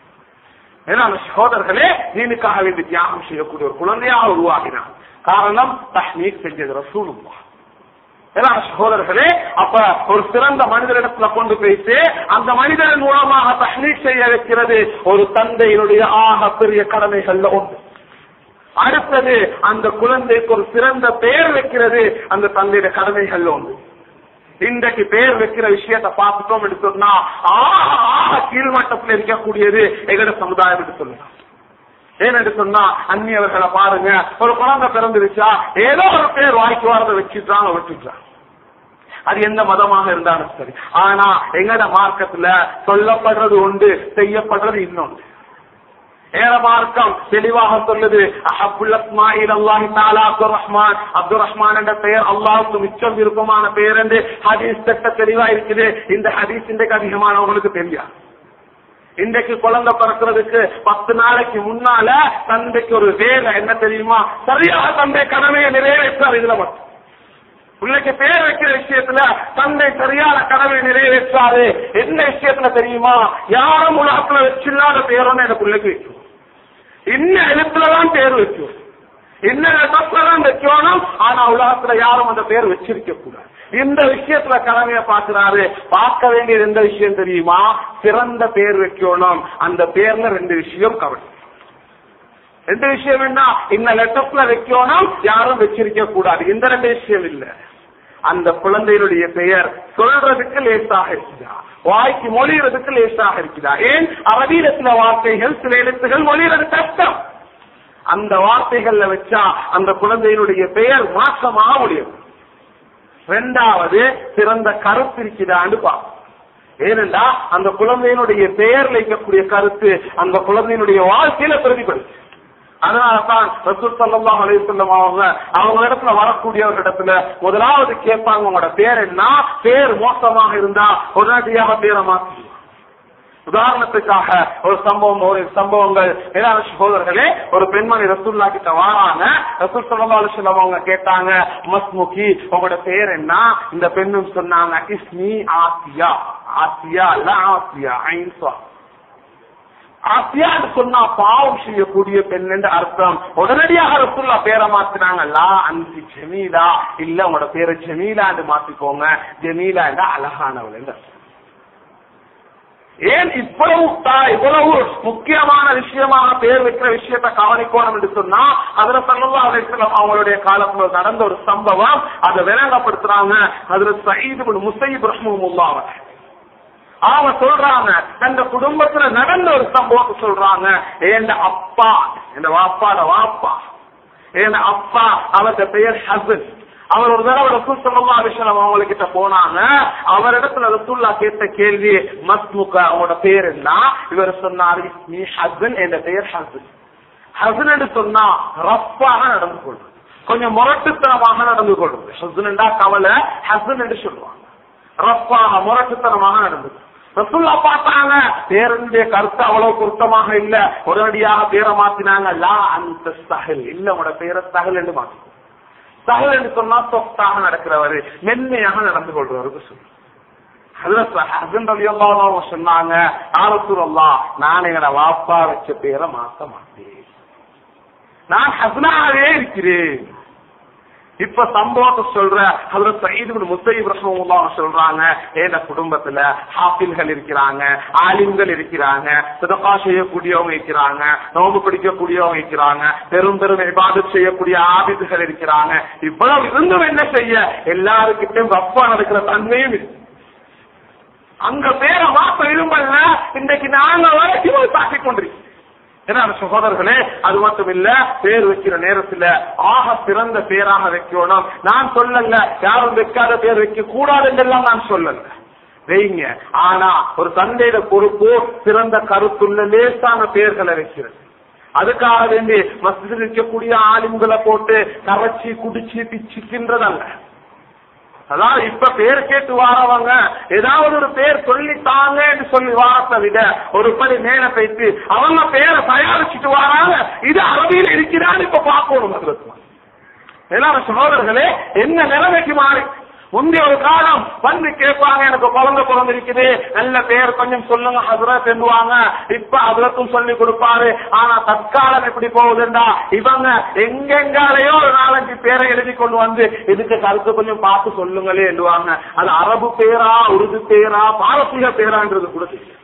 மேலான சகோதரர்களே தீனுக்காக வேண்டி தியாகம் செய்யக்கூடிய ஒரு குழந்தையாக உருவாகினார் காரணம் தஹ்மீக் செஞ்சது ரசூலுல்லா மேலான சகோதரர்களே அப்ப ஒரு சிறந்த மனிதரிடத்துல கொண்டு போயிட்டு அந்த மனிதரின் மூலமாக தஹ்மீக் செய்ய வைக்கிறது ஒரு தந்தையினுடைய ஆக பெரிய கடமைகள்ல ஒன்று அடுத்தது அந்த குழந்தைக்கு ஒரு சிறந்த பெயர் வைக்கிறது அந்த தந்தையுடைய கடமைகள்ல ஒன்று இன்றைக்கு பேர் வைக்கிற விஷயத்தை பார்த்துட்டோம் என்று சொன்னா ஆக ஆக கீழ்மட்டத்தில் இருக்கக்கூடியது எங்கட சமுதாயம் என்று சொல்லலாம் ஏன்னு சொன்னா அந்நியவர்களை பாருங்க ஒரு குழந்தை பிறந்துருச்சா ஏதோ ஒரு பேர் வாய்க்கு வரத வச்சுட்டாங்க வச்சுட்டாங்க அது எந்த மதமாக இருந்தாலும் சரி ஆனா எங்கட மார்க்கத்துல சொல்லப்படுறது உண்டு செய்யப்படுறது இன்னொன்று ஏற மார்க்கம் தெளிவாக சொல்லுது அஹப்புல் அஸ்மாயில் அல்லாஹி தஆலா அப்துர் ரஹ்மான் அப்துர் ரஹ்மான் என்ற பெயர் அல்லாஹ்வுக்கு மிச்சம் விருப்பமான பெயர் என்று ஹதீஸ் திட்ட தெளிவா இருக்குது இந்த ஹதீஸ் இன்றைக்கு அதிகமானவங்களுக்கு தெரியாது இன்றைக்கு குழந்தை பிறக்கிறதுக்கு பத்து நாளைக்கு முன்னால தந்தைக்கு ஒரு வேலை என்ன தெரியுமா சரியாக தந்தை கடமையை நிறைவேற்றார் இதுல மட்டும் பிள்ளைக்கு பேர் வைக்கிற விஷயத்துல தந்தை சரியான கடமை நிறைவேற்றாரு என்ன விஷயத்துல தெரியுமா யாரும் உலகத்துல வச்சில்லாத பேரோன்னு எனக்கு பிள்ளைக்கு வைக்கும் இன்ன எழுத்துலதான் பேர் வைக்கும் இன்ன லெட்டர்ஸ்லதான் வைக்கணும் ஆனா உலகத்துல யாரும் அந்த பேர் வச்சிருக்க கூடாது இந்த விஷயத்துல கடமைய பாக்குறாரு பார்க்க வேண்டியது எந்த விஷயம் தெரியுமா சிறந்த பேர் வைக்கணும் அந்த பேர்ல ரெண்டு விஷயம் கவனம் ரெண்டு விஷயம் என்ன இந்த லெட்டர்ஸ்ல வைக்கணும் யாரும் வச்சிருக்க கூடாது இந்த ரெண்டு விஷயம் இல்ல அந்த குழந்தையினுடைய பெயர் சொல்றதுக்கு லேசாக இருக்குதா வாய்க்கு மொழிகிறதுக்கு லேசாக இருக்குதா ஏன் அரபியில சில வார்த்தைகள் சில எழுத்துகள் மொழிகிறது கஷ்டம் அந்த வார்த்தைகள்ல வச்சா அந்த குழந்தையினுடைய பெயர் மாற்றமாக முடியும் ரெண்டாவது சிறந்த கருத்து இருக்குதான்னு பார்ப்போம் ஏனென்றா அந்த குழந்தையினுடைய பெயர்ல இருக்கக்கூடிய கருத்து அந்த குழந்தையினுடைய வாழ்க்கையில பிரதிபலிச்சு அதனாலதான் ரசூல் சல்லாஹ் அலையம் அவங்க அவங்க இடத்துல வரக்கூடியவர்களிடத்துல முதலாவது கேட்பாங்க உங்களோட பேர் என்ன பேர் மோசமாக இருந்தா உடனடியாக பேரை மாற்றி உதாரணத்துக்காக ஒரு சம்பவம் ஒரு சம்பவங்கள் ஏதாவது சகோதரர்களே ஒரு பெண்மணி ரசூல்லா கிட்ட வாராங்க ரசூல் சல்லா அலுவலம் அவங்க கேட்டாங்க மஸ்முகி உங்களோட பேர் என்ன இந்த பெண்ணும் சொன்னாங்க இஸ்மி ஆசியா ஆசியா இல்ல ஆசியா ஐன்சா ஆசியான்னு சொன்னா பாவம் செய்யக்கூடிய பெண் என்று அர்த்தம் உடனடியாக ரசூல்லா பேரை மாத்தினாங்கல்ல அன்சி ஜமீலா இல்ல உங்களோட பேரை ஜமீலான்னு மாத்திக்கோங்க ஜமீலா என்ற அழகானவள் என்று அர்த்தம். ஏன் இவ்வளவு தா- இவ்வளவு முக்கியமான விஷயமாக பேர் வைக்கிற விஷயத்தை கவனிக்கணும் என்று சொன்னா அதுல சல்லா அலிஸ்லாம் அவங்களுடைய காலத்துல நடந்த ஒரு சம்பவம் அதை விளங்கப்படுத்துறாங்க அதுல சயீது முசைப் ரஹ்முல்லா அவர் அவங்க சொல்றாங்க தந்த குடும்பத்துல நடந்த ஒரு சம்பவத்தை சொல்றாங்க என் அப்பா என் வாப்பாட வாப்பா என் அப்பா அவருடைய பெயர் ஹசன் அவர் ஒரு தடவை ரசூல் சல்லா அலிஸ்லாம் அவங்க கிட்ட போனாங்க அவரிடத்துல ரசூல்லா கேட்ட கேள்வி மஸ்முக அவங்களோட பேர் என்ன இவர் சொன்னாரு நீ ஹசன் என்ற பெயர் ஹசன் ஹசன் என்று சொன்னா ரப்பாக நடந்து கொள்றது கொஞ்சம் முரட்டுத்தனமாக நடந்து கொள்றது ஹசன் என்றா கவலை ஹசன் என்று சொல்லுவாங்க ரப்பாக முரட்டுத்தனமாக நடந்தது ரசுல்லா பார்த்தாங்க பேரனுடைய கருத்து அவ்வளவு பொருத்தமாக இல்ல உடனடியாக பேரை மாத்தினாங்க லா அந்த சஹல் இல்ல உங்களோட பேரை சஹல் என்று மாத்தி சஹல் என்று சொன்னா சொத்தாக நடக்கிறவரு மென்மையாக நடந்து கொள்றவருக்கு சொல்லு சொன்னாங்க ஆரசூரல்லா நான் எங்கட வாப்பா வச்ச பேரை மாத்த மாட்டேன் நான் ஹசனாவே இருக்கிறேன் இப்ப சம்பவத்தை சொல்ற அதுல சயீது முசைப் ரஹ்மத்துல்லாஹ் சொல்றாங்க ஏன குடும்பத்துல ஹாஃபில்கள் இருக்கிறாங்க ஆலிம்கள் இருக்கிறாங்க சிதகா செய்யக்கூடியவங்க இருக்கிறாங்க நோம்பு பிடிக்கக்கூடியவங்க இருக்கிறாங்க பெரும் பெரும் இபாதத் செய்யக்கூடிய ஆபிதுகள் இருக்கிறாங்க இவ்வளவு இருந்தும் என்ன செய்ய எல்லாருக்கிட்டையும் ரப்பா நடக்கிற தன்மையும் இருக்கு அங்க பேரை மாத்த விரும்பல இன்றைக்கு நாங்க வரைக்கும் தாக்கிக் கொண்டிருக்கோம் ஏன்னா சகோதரர்களே அது மட்டும் இல்ல பேர் வைக்கிற நேரத்துல ஆக சிறந்த பேராக வைக்கணும் நான் சொல்லல யாரும் வைக்காத பேர் வைக்க கூடாது என்றெல்லாம் நான் சொல்லல வைங்க ஆனா ஒரு தந்தையிட பொறுப்பு சிறந்த கருத்துள்ள லேசான பெயர்களை வைக்கிறது அதுக்காக வேண்டி மசிதில் இருக்கக்கூடிய ஆலிம்களை போட்டு கரைச்சி குடிச்சு பிச்சுக்கின்றதல்ல அதாவது இப்ப பேர் கேட்டு வாரவங்க ஏதாவது ஒரு பேர் சொல்லித்தாங்க என்று சொல்லி வாரத்தை விட ஒரு படி மேல போயிட்டு அவங்க பேரை தயாரிச்சுட்டு வராங்க இது அரபியில் இருக்கிறான்னு இப்ப பார்க்கணும் அதுல எல்லாரும் சகோதரர்களே என்ன நிலைமைக்கு மாறி முந்தைய ஒரு காலம் வந்து கேட்பாங்க எனக்கு குழந்தை குழந்தை இருக்குது நல்ல பேர் கொஞ்சம் சொல்லுங்க ஹசரத் என்னுவாங்க இப்ப ஹசரத்தும் சொல்லி கொடுப்பாரு ஆனா தற்காலம் எப்படி போகுதுண்டா இவங்க எங்கெங்காலேயோ ஒரு நாலஞ்சு பேரை எழுதி கொண்டு வந்து இதுக்கு கருத்து கொஞ்சம் பார்த்து சொல்லுங்களே எழுவாங்க அது அரபு பேரா உருது பேரா பாரசீக பேரான்றது கூட தெரியும்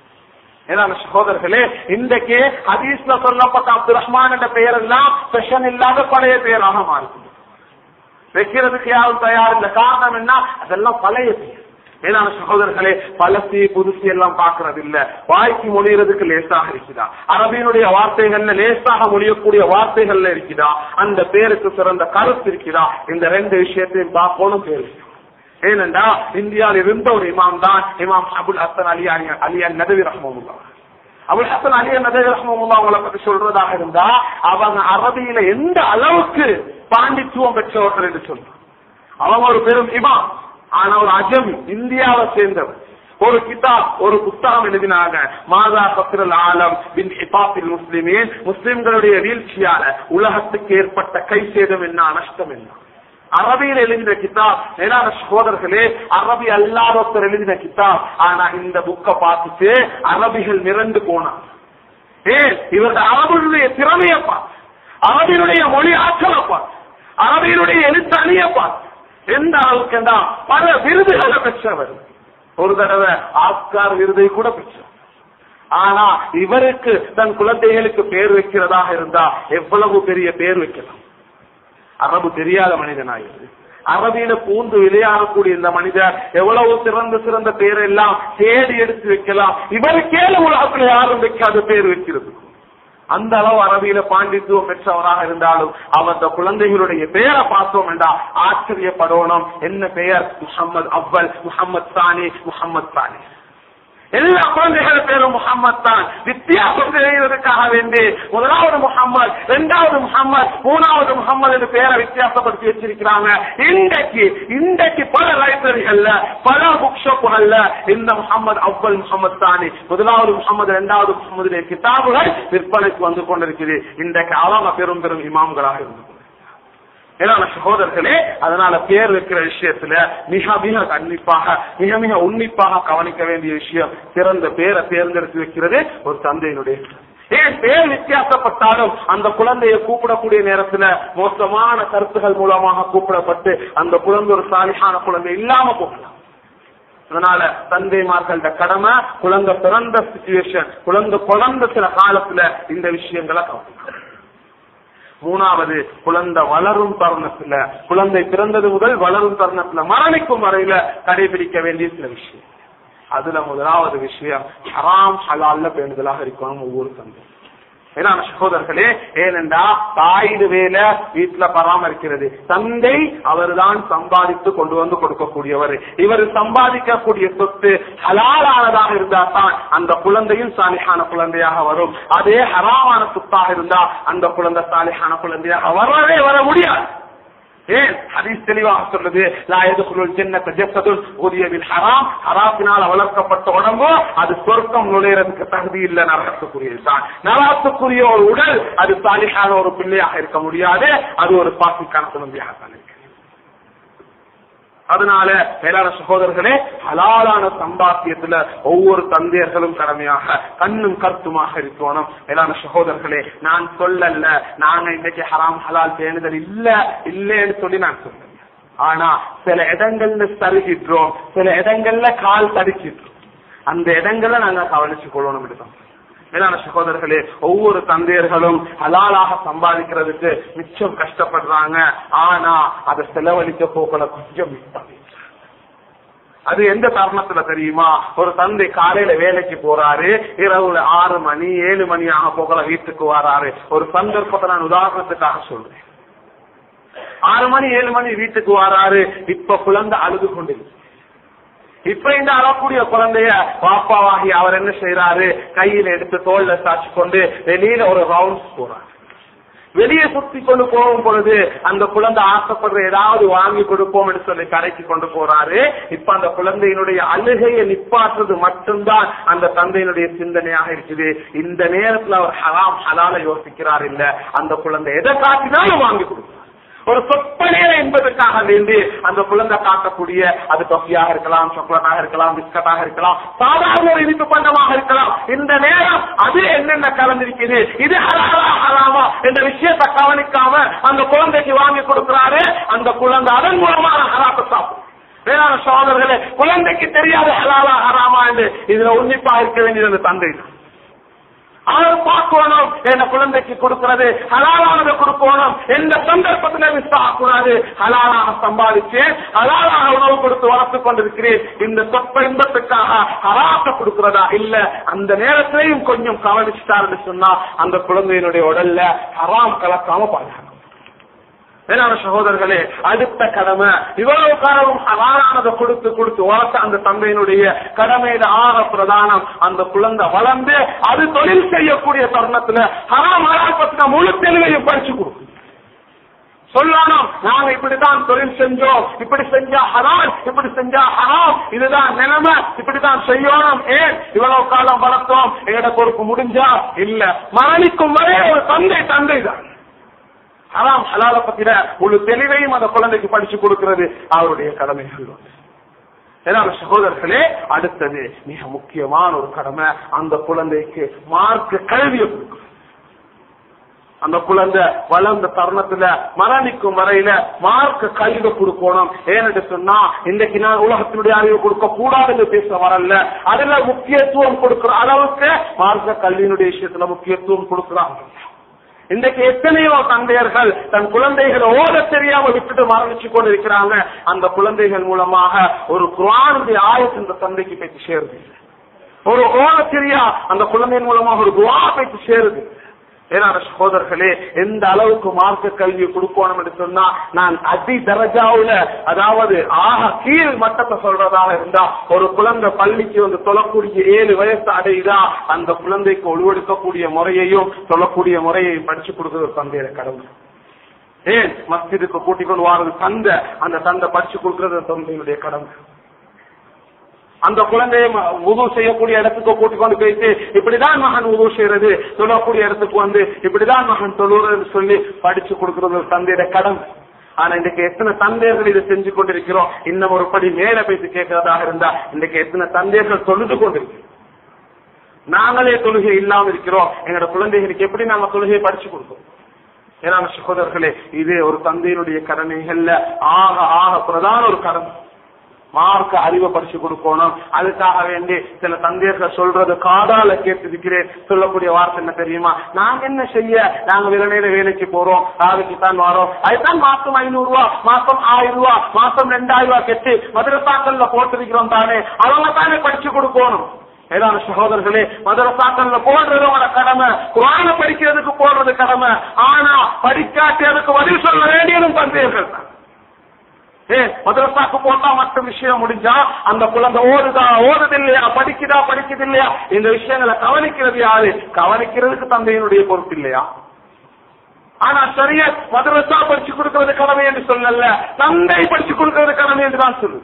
ஏன்னா சகோதரர்களே இன்றைக்கு ஹதீஸ்ல சொல்லப்பட்ட அப்துல் ரஹ்மான் என்ற பெயர் எல்லாம் ஸ்பெஷல் இல்லாத பழைய பெயராக மாறுது வைக்கிறதுக்கு யாரும் தயார் இல்ல காரணம் என்ன அதெல்லாம் பழைய பெயர் மேலான சகோதரர்களே பழசி புதுசு எல்லாம் பாக்குறது இல்ல வாய்க்கு மொழியறதுக்கு லேசாக இருக்குதா அரபியினுடைய வார்த்தைகள்ல லேசாக மொழியக்கூடிய வார்த்தைகள்ல இருக்குதா அந்த பேருக்கு சிறந்த கருத்து இருக்குதா இந்த ரெண்டு விஷயத்தையும் பார்க்கணும் பேர் ஏனென்றா இந்தியாவில் இருந்த ஒரு இமாம் தான் இமாம் அபுல் ஹசன் அலி அலி நதவி ரஹ்மமுல்லா அபுல் ஹசன் அலி நதவி ரஹ்மமுல்லா அவங்களை பத்தி சொல்றதாக இருந்தா அவங்க அரபியில எந்த அளவுக்கு பாண்டித்துவம் பெற்றவர்கள் என்று சொல்றாங்க அவங்க ஒரு பெரும் இமாம் ஆனா ஒரு அஜம் இந்தியாவை சேர்ந்தவர் ஒரு கிதாப் ஒரு புத்தகம் எழுதினாங்க மாதா பக்ரல் ஆலம் பின் இபாபில் முஸ்லிமேன் முஸ்லிம்களுடைய வீழ்ச்சியால உலகத்துக்கு ஏற்பட்ட கை சேதம் என்ன நஷ்டம் என்ன அரபியில் எழுதின கிதாப் மேலான சகோதரர்களே அரபி அல்லாத ஒருத்தர் எழுதின கிதாப் ஆனா இந்த புக்கை பார்த்துட்டு அரபிகள் மிரண்டு போனாங்க ஏ இவர்கள் அரபுடைய திறமையை பார்த்து அரபியினுடைய மொழி ஆற்றலை பார்த்து அரபியினுடைய எழுத்து அணியை பார்த்து எந்த அளவுக்கு என்றா பல விருதுகளை பெற்றவர் ஒரு தடவை ஆஸ்கார் விருதை கூட பெற்றவர் ஆனா இவருக்கு தன் குழந்தைகளுக்கு பேர் வைக்கிறதாக இருந்தா எவ்வளவு பெரிய பேர் வைக்கலாம் அரபு தெரியாத மனிதனாயிரு அரபியில பூந்து விளையாடக்கூடிய இந்த மனிதர் எவ்வளவு சிறந்த சிறந்த பேர் எல்லாம் தேடி எடுத்து வைக்கலாம் இவருக்கே உலகத்துல யாரும் வைக்காத பேர் வைக்கிறது அந்த அளவு அரபியில பாண்டித்துவம் பெற்றவராக இருந்தாலும் அவர் அந்த குழந்தைகளுடைய பெயரை பார்த்தோம் என்றா ஆச்சரியப்படணும் என்ன பெயர் முகமது அவ்வல் முகமது சானி முகமது சானி எல்லா குழந்தைகள் பேரும் முகம்மது தான் வித்தியாசம் தெரிவதற்காக வேண்டி முதலாவது முகம்மது இரண்டாவது முகம்மது மூணாவது முகம்மது என்று பேரை வித்தியாசப்படுத்தி வச்சிருக்கிறாங்க இன்றைக்கு இன்றைக்கு பல லைப்ரரிகள்ல பல புக் ஷாப்புகள்ல இந்த முகம்மது அவ்வல் முகமது தானி முதலாவது முகமது இரண்டாவது முகமது கிதாபுகள் விற்பனைக்கு வந்து கொண்டிருக்குது இன்றைக்கு அவங்க பெரும் பெரும் இமாம்களாக இருந்து ஏன்னா சகோதரர்களே அதனால பேர் வைக்கிற விஷயத்துல மிக மிக கண்டிப்பாக மிக மிக உன்னிப்பாக கவனிக்க வேண்டிய விஷயம் சிறந்த பேரை தேர்ந்தெடுத்து வைக்கிறது ஒரு தந்தையினுடைய ஏன் பேர் வித்தியாசப்பட்டாலும் அந்த குழந்தையை கூப்பிடக்கூடிய நேரத்துல மோசமான கருத்துகள் மூலமாக கூப்பிடப்பட்டு அந்த குழந்தை ஒரு சாலியான குழந்தை இல்லாம போகலாம் அதனால தந்தைமார்கள்ட கடமை குழந்தை பிறந்த சுச்சுவேஷன் குழந்தை குழந்தை சில காலத்துல இந்த விஷயங்களை கவனிக்கணும் மூணாவது குழந்தை வளரும் தருணத்துல குழந்தை பிறந்தது முதல் வளரும் தருணத்துல மரணிக்கும் வரையில கடைபிடிக்க வேண்டிய சில விஷயம் அதுல முதலாவது விஷயம் ஹராம் ஹலால்ல பேணுதலாக இருக்கணும் ஒவ்வொரு தந்தை ஏன்னா சகோதரர்களே ஏனென்றா தாயிடு வேலை வீட்டுல பராமரிக்கிறது தந்தை அவர்தான் சம்பாதித்து கொண்டு வந்து கொடுக்கக்கூடியவர் இவர் சம்பாதிக்கக்கூடிய சொத்து ஹலாலானதாக இருந்தா தான் அந்த குழந்தையும் சாலிஹான குழந்தையாக வரும் அதே ஹராமான சொத்தாக இருந்தா அந்த குழந்தை சாலிஹான குழந்தையாக வரவே வர முடியாது ஏன் ஹதீஸ் தெளிவாக சொல்றது லா எதுகுல் ஜன்னத ஜஸதுல் ஊதிய பில் ஹராம் ஹராத்தினால் வளர்க்கப்பட்ட உடம்பு அது சொர்க்கம் நுழையறதுக்கு தகுதி இல்ல நரகத்துக்குரியது தான் நரகத்துக்குரிய ஒரு உடல் அது சாலிஹான ஒரு பிள்ளையாக இருக்க முடியாது அது ஒரு பாசிக்கான குழந்தையாக தான் இருக்கு அதனால மேலான சகோதரர்களே ஹலாலான சம்பாத்தியத்துல ஒவ்வொரு தந்தையர்களும் கடமையாக கண்ணும் கருத்துமாக இருக்கணும் மேலான சகோதரர்களே நான் சொல்லல நாங்க இன்னைக்கு ஹராம் ஹலால் பேணுதல் இல்ல இல்லைன்னு சொல்லி நான் சொல்றேன் ஆனா சில இடங்கள்ல சருகின்றோம் சில இடங்கள்ல கால் தடுக்கின்றோம் அந்த இடங்கள்ல நாங்க கவனிச்சு கொள்ளணும் தான் மேலான சகோதரர்களே ஒவ்வொரு தந்தையர்களும் ஹலாலாக சம்பாதிக்கிறதுக்கு மிச்சம் கஷ்டப்படுறாங்க ஆனா அதை செலவழிக்க போகல கொஞ்சம் மிச்சம் அது எந்த தருணத்துல தெரியுமா ஒரு தந்தை காலையில வேலைக்கு போறாரு இரவுல ஆறு மணி ஏழு மணி ஆக போகல வீட்டுக்கு வராரு ஒரு சந்தர்ப்பத்தை நான் உதாரணத்துக்காக சொல்றேன் ஆறு மணி ஏழு மணி வீட்டுக்கு வராரு இப்ப குழந்தை அழுது கொண்டிருக்கு இப்ப இந்த அழக்கூடிய குழந்தைய பாப்பாவாகி அவர் என்ன செய்யறாரு கையில எடுத்து தோல்ல சாட்சி கொண்டு வெளியில ஒரு ரவுண்ட்ஸ் போறாரு வெளியே சுத்தி கொண்டு போகும் பொழுது அந்த குழந்தை ஆசைப்படுற ஏதாவது வாங்கி கொடுப்போம் என்று சொல்லி கடைக்கு கொண்டு போறாரு இப்ப அந்த குழந்தையினுடைய அழுகையை நிப்பாற்றுறது மட்டும்தான் அந்த தந்தையினுடைய சிந்தனையாக இருக்குது இந்த நேரத்துல அவர் ஹலாம் ஹலால யோசிக்கிறார் இல்ல அந்த குழந்தை எதை காட்டினாலும் வாங்கி கொடுக்கிறார் ஒரு சொற்ப நேரம் என்பதற்காக வேண்டி அந்த குழந்தை காட்டக்கூடிய அது தொஃபியாக இருக்கலாம் சாக்லேட்டாக இருக்கலாம் பிஸ்கட்டாக இருக்கலாம் சாதாரண ஒரு இனிப்பு பண்டமாக இருக்கலாம் இந்த நேரம் அது என்னென்ன கலந்திருக்குது இது ஹலாலா ஹலாமா என்ற விஷயத்தை கவனிக்காம அந்த குழந்தைக்கு வாங்கி கொடுக்கிறாரு அந்த குழந்தை அதன் மூலமாக ஹலாத்தை சாப்பிடும் வேளாண் சோதர்களே குழந்தைக்கு தெரியாது ஹலாலா ஹராமா என்று இதுல உன்னிப்பா இருக்க வேண்டியது அந்த தந்தை தான் அவர் பார்க்கணும் என்ன குழந்தைக்கு கொடுக்கிறது ஹலாலானதை கொடுக்கணும் எந்த சந்தர்ப்பத்தில மிஸ் ஆகக்கூடாது ஹலாலாக சம்பாதிச்சு ஹலாலாக உணவு கொடுத்து வளர்த்து கொண்டிருக்கிறேன் இந்த சொப்ப இன்பத்துக்காக ஹராக்க கொடுக்கிறதா இல்ல அந்த நேரத்திலையும் கொஞ்சம் கவனிச்சுட்டாருன்னு சொன்னா அந்த குழந்தையினுடைய உடல்ல ஹராம் கலக்காம பாதுகாக்கும் வேளாண் சகோதரர்களே அடுத்த கடமை இவ்வளவு காலமும் ஹலாலானதை கொடுத்து கொடுத்து வளர்த்த அந்த தந்தையினுடைய கடமையில ஆக பிரதானம் அந்த குழந்தை வளர்ந்து அது தொழில் செய்யக்கூடிய தருணத்துல ஹராம் ஹலால் பத்தின முழு தெளிவையும் படிச்சு கொடுக்கும் சொல்லணும் நாங்க இப்படிதான் தொழில் செஞ்சோம் இப்படி செஞ்சா ஹராம் இப்படி செஞ்சா ஹராம் இதுதான் நிலைமை இப்படிதான் செய்யணும் ஏன் இவ்வளவு காலம் வளர்த்தோம் எங்கட பொறுப்பு முடிஞ்சா இல்ல மரணிக்கும் வரை ஒரு தந்தை தந்தை தான் ஹராம் ஹலால பத்தின முழு தெளிவையும் அந்த குழந்தைக்கு படிச்சு கொடுக்கிறது அவருடைய கடமைகள் ஏன்னா சகோதரர்களே அடுத்தது மிக முக்கியமான ஒரு கடமை அந்த குழந்தைக்கு மார்க்க கல்வியை கொடுக்கும் அந்த குழந்தை வளர்ந்த தருணத்துல மரணிக்கும் வரையில மார்க்க கல்வி கொடுக்கணும் ஏன்னு சொன்னா இன்னைக்கு நான் உலகத்தினுடைய அறிவு கொடுக்க கூடாதுன்னு பேச வரல அதுல முக்கியத்துவம் கொடுக்கிற அளவுக்கு மார்க்க கல்வியினுடைய விஷயத்துல முக்கியத்துவம் கொடுக்கிறாங்க இன்றைக்கு எத்தனையோ தந்தையர்கள் தன் குழந்தைகளை ஓத தெரியாம விட்டுட்டு மரணிச்சு கொண்டு இருக்கிறாங்க அந்த குழந்தைகள் மூலமாக ஒரு குரானுடைய ஆயத்து இந்த தந்தைக்கு போய் சேருது ஒரு ஓத தெரியா அந்த குழந்தையின் மூலமாக ஒரு துவா போய் சேருது ஏன்னா சகோதரர்களே எந்த அளவுக்கு மார்க்க கல்வி கொடுக்கணும் என்று சொன்னா நான் அதி தரஜாவுல அதாவது ஆக கீழ் மட்டத்தை சொல்றதாக இருந்தா ஒரு குழந்தை பள்ளிக்கு வந்து தொழக்கூடிய ஏழு வயசு அடையுதா அந்த குழந்தைக்கு ஒழுவெடுக்கக்கூடிய முறையையும் சொல்லக்கூடிய முறையையும் படிச்சு கொடுக்கிறது ஒரு தந்தையில கடமை ஏன் மஸ்ஜிதுக்கு கூட்டிக் கொண்டு வாரது தந்தை அந்த தந்தை படிச்சு கொடுக்கிறது தந்தையுடைய கடமை அந்த குழந்தையை உதவு செய்யக்கூடிய இடத்துக்கு கூட்டிக் கொண்டு போயிட்டு இப்படிதான் மகன் உதவு செய்யறது சொல்லக்கூடிய இடத்துக்கு வந்து இப்படிதான் மகன் தொழுறது சொல்லி படிச்சு கொடுக்கறது ஒரு தந்தையோட கடமை ஆனா இன்றைக்கு எத்தனை தந்தையர்கள் இதை செஞ்சு கொண்டிருக்கிறோம் இன்னும் ஒரு படி மேல பேசி கேட்கறதாக இருந்தா இன்றைக்கு எத்தனை தந்தையர்கள் தொழுது கொண்டிருக்கிறோம் நாங்களே தொழுகை இல்லாம இருக்கிறோம் எங்களோட குழந்தைகளுக்கு எப்படி நாங்க தொழுகையை படிச்சு கொடுக்கிறோம் ஏன்னா சகோதரர்களே இது ஒரு தந்தையினுடைய கடமைகள்ல ஆக ஆக பிரதான ஒரு கடமை மார்க்க அறிவை படிச்சு கொடுக்கணும் அதுக்காக வேண்டி சில தந்தையர்கள் சொல்றது காதால கேட்டிருக்கிறேன் சொல்லக்கூடிய வார்த்தை என்ன தெரியுமா நாங்க என்ன செய்ய நாங்க வேற நேர வேலைக்கு போறோம் வேலைக்கு தான் வரோம் அதுதான் மாசம் ஐநூறு ரூபா மாசம் ஆயிரம் ரூபா மாசம் ரெண்டாயிரம் ரூபா கெட்டு மதுரசாக்கள்ல போட்டிருக்கிறோம் தானே அவங்க தானே படிச்சு கொடுக்கணும் ஏதாவது சகோதரர்களே மதரசாக்கள்ல போடுறது அவன கடமை குரான படிக்கிறதுக்கு போடுறது கடமை ஆனா படிக்காட்டி அதுக்கு பதில் சொல்ல வேண்டியதும் தந்தையர்கள் தான் ஏ மதரசாக்கு போட்டா மற்ற விஷயம் முடிஞ்சா அந்த குழந்தை ஓடுதா ஓடுது இல்லையா படிக்குதா படிக்குது இல்லையா இந்த விஷயங்களை கவனிக்கிறது யாரு கவனிக்கிறதுக்கு தந்தையினுடைய பொறுப்பு இல்லையா ஆனா சரியா மதரசா படிச்சு கொடுக்கறது கடமை என்று சொல்லல தந்தை படிச்சு கொடுக்கறது கடமை என்று தான் சொல்லுது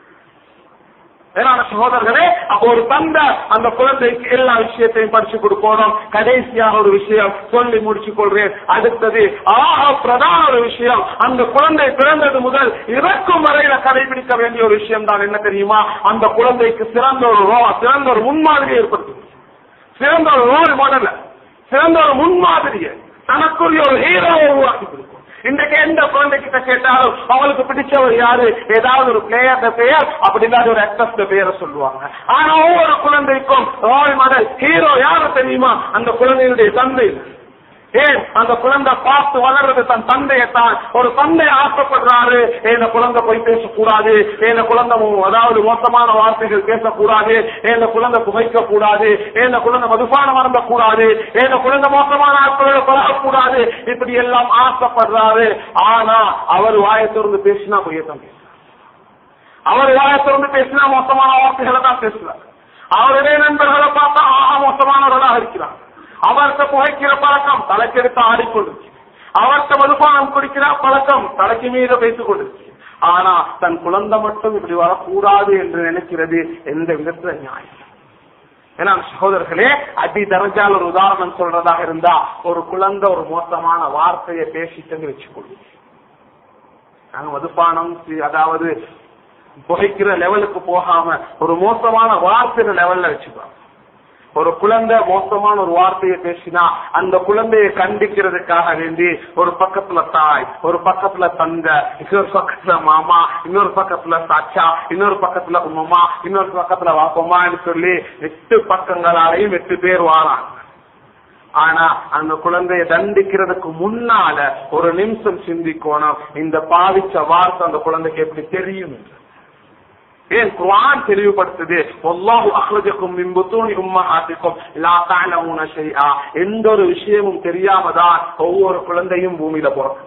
வேளாண் சகோதரர்களே அப்போ ஒரு தந்தை அந்த குழந்தைக்கு எல்லா விஷயத்தையும் படிச்சு கொடுக்கணும் கடைசியாக ஒரு விஷயம் சொல்லி முடிச்சு கொள்றேன் அடுத்தது ஆக பிரதான ஒரு விஷயம் அந்த குழந்தை பிறந்தது முதல் இறக்கும் வரையில கடைபிடிக்க வேண்டிய ஒரு விஷயம் தான் என்ன தெரியுமா அந்த குழந்தைக்கு சிறந்த ஒரு ரோ சிறந்த ஒரு முன்மாதிரி ஏற்படுத்தும் சிறந்த ஒரு ரோல் மாடல சிறந்த ஒரு முன்மாதிரியை தனக்குரிய ஒரு ஹீரோவை உருவாக்கி கொடுக்கும் இன்றைக்கு எந்த குழந்தைகிட்ட கேட்டாலும் அவங்களுக்கு பிடிச்சவர் யாரு ஏதாவது ஒரு பிளேயர் பெயர் அப்படி இல்லாத ஒரு ஆக்டர்ஸ் பெயரை சொல்லுவாங்க ஆனா ஒவ்வொரு குழந்தைக்கும் ரோல் மாடல் ஹீரோ யாரு தெரியுமா அந்த குழந்தையுடைய தந்தை ஏன் அந்த குழந்தை பார்த்து வளர்றது தன் தந்தையத்தான் ஒரு தந்தை ஆசைப்படுறாரு இந்த குழந்தை போய் பேசக்கூடாது இந்த குழந்தை அதாவது மோசமான வார்த்தைகள் பேசக்கூடாது இந்த குழந்தை புகைக்க கூடாது இந்த குழந்தை மதுபானம் அருந்த கூடாது இந்த குழந்தை மோசமான ஆட்களோட பழகக்கூடாது இப்படி எல்லாம் ஆசைப்படுறாரு ஆனா அவர் வாயை திறந்து பேசினா பொய்யத்தான் பேசுறார் அவர் வாயை திறந்து பேசினா மோசமான வார்த்தைகளை தான் பேசுறார் அவருடைய நண்பர்களை பார்த்தா ஆஹா மோசமானவர்களாக இருக்கிறார் அவர்கிட்ட புகைக்கிற பழக்கம் தலைக்கெடுத்து ஆடிக்கொண்டிருக்கு அவர்கிட்ட மதுபானம் குடிக்கிற பழக்கம் தலைக்கு மீது பேசிக் கொண்டிருக்கு ஆனா தன் குழந்தை மட்டும் இப்படி வரக்கூடாது என்று நினைக்கிறது எந்த விதத்துல நியாயம் ஏன்னா சகோதரர்களே அடி தரஞ்சால் ஒரு உதாரணம் சொல்றதாக இருந்தா ஒரு குழந்தை ஒரு மோசமான வார்த்தையை பேசிட்டு வச்சுக்கொள்ளும் நாங்க மதுபானம் அதாவது புகைக்கிற லெவலுக்கு போகாம ஒரு மோசமான வார்த்தை லெவல்ல வச்சுக்கிறோம் ஒரு குழந்தை மோசமான ஒரு வார்த்தையை பேசினா அந்த குழந்தையை கண்டிக்கிறதுக்காக வேண்டி ஒரு பக்கத்துல தாய் ஒரு பக்கத்துல தந்தை இன்னொரு பக்கத்துல மாமா இன்னொரு பக்கத்துல சாச்சா இன்னொரு பக்கத்துல உம்மமா இன்னொரு பக்கத்துல வாப்பமான்னு சொல்லி எட்டு பக்கங்களாலையும் எட்டு பேர் வாராங்க ஆனா அந்த குழந்தைய தண்டிக்கிறதுக்கு முன்னால ஒரு நிமிஷம் சிந்திக்கணும் இந்த பாவிச்ச வார்த்தை அந்த குழந்தைக்கு எப்படி தெரியும் என்று ஏன் குர்ஆன் தெளிவுபடுத்துது வல்லாஹு அஹ்ரஜக்கும் மின் புத்தூனி உம்மஹாத்திக்கும் லா தஅலமூன ஷைஆ எந்த ஒரு விஷயமும் தெரியாம தான் ஒவ்வொரு குழந்தையும் பூமியில பிறக்குது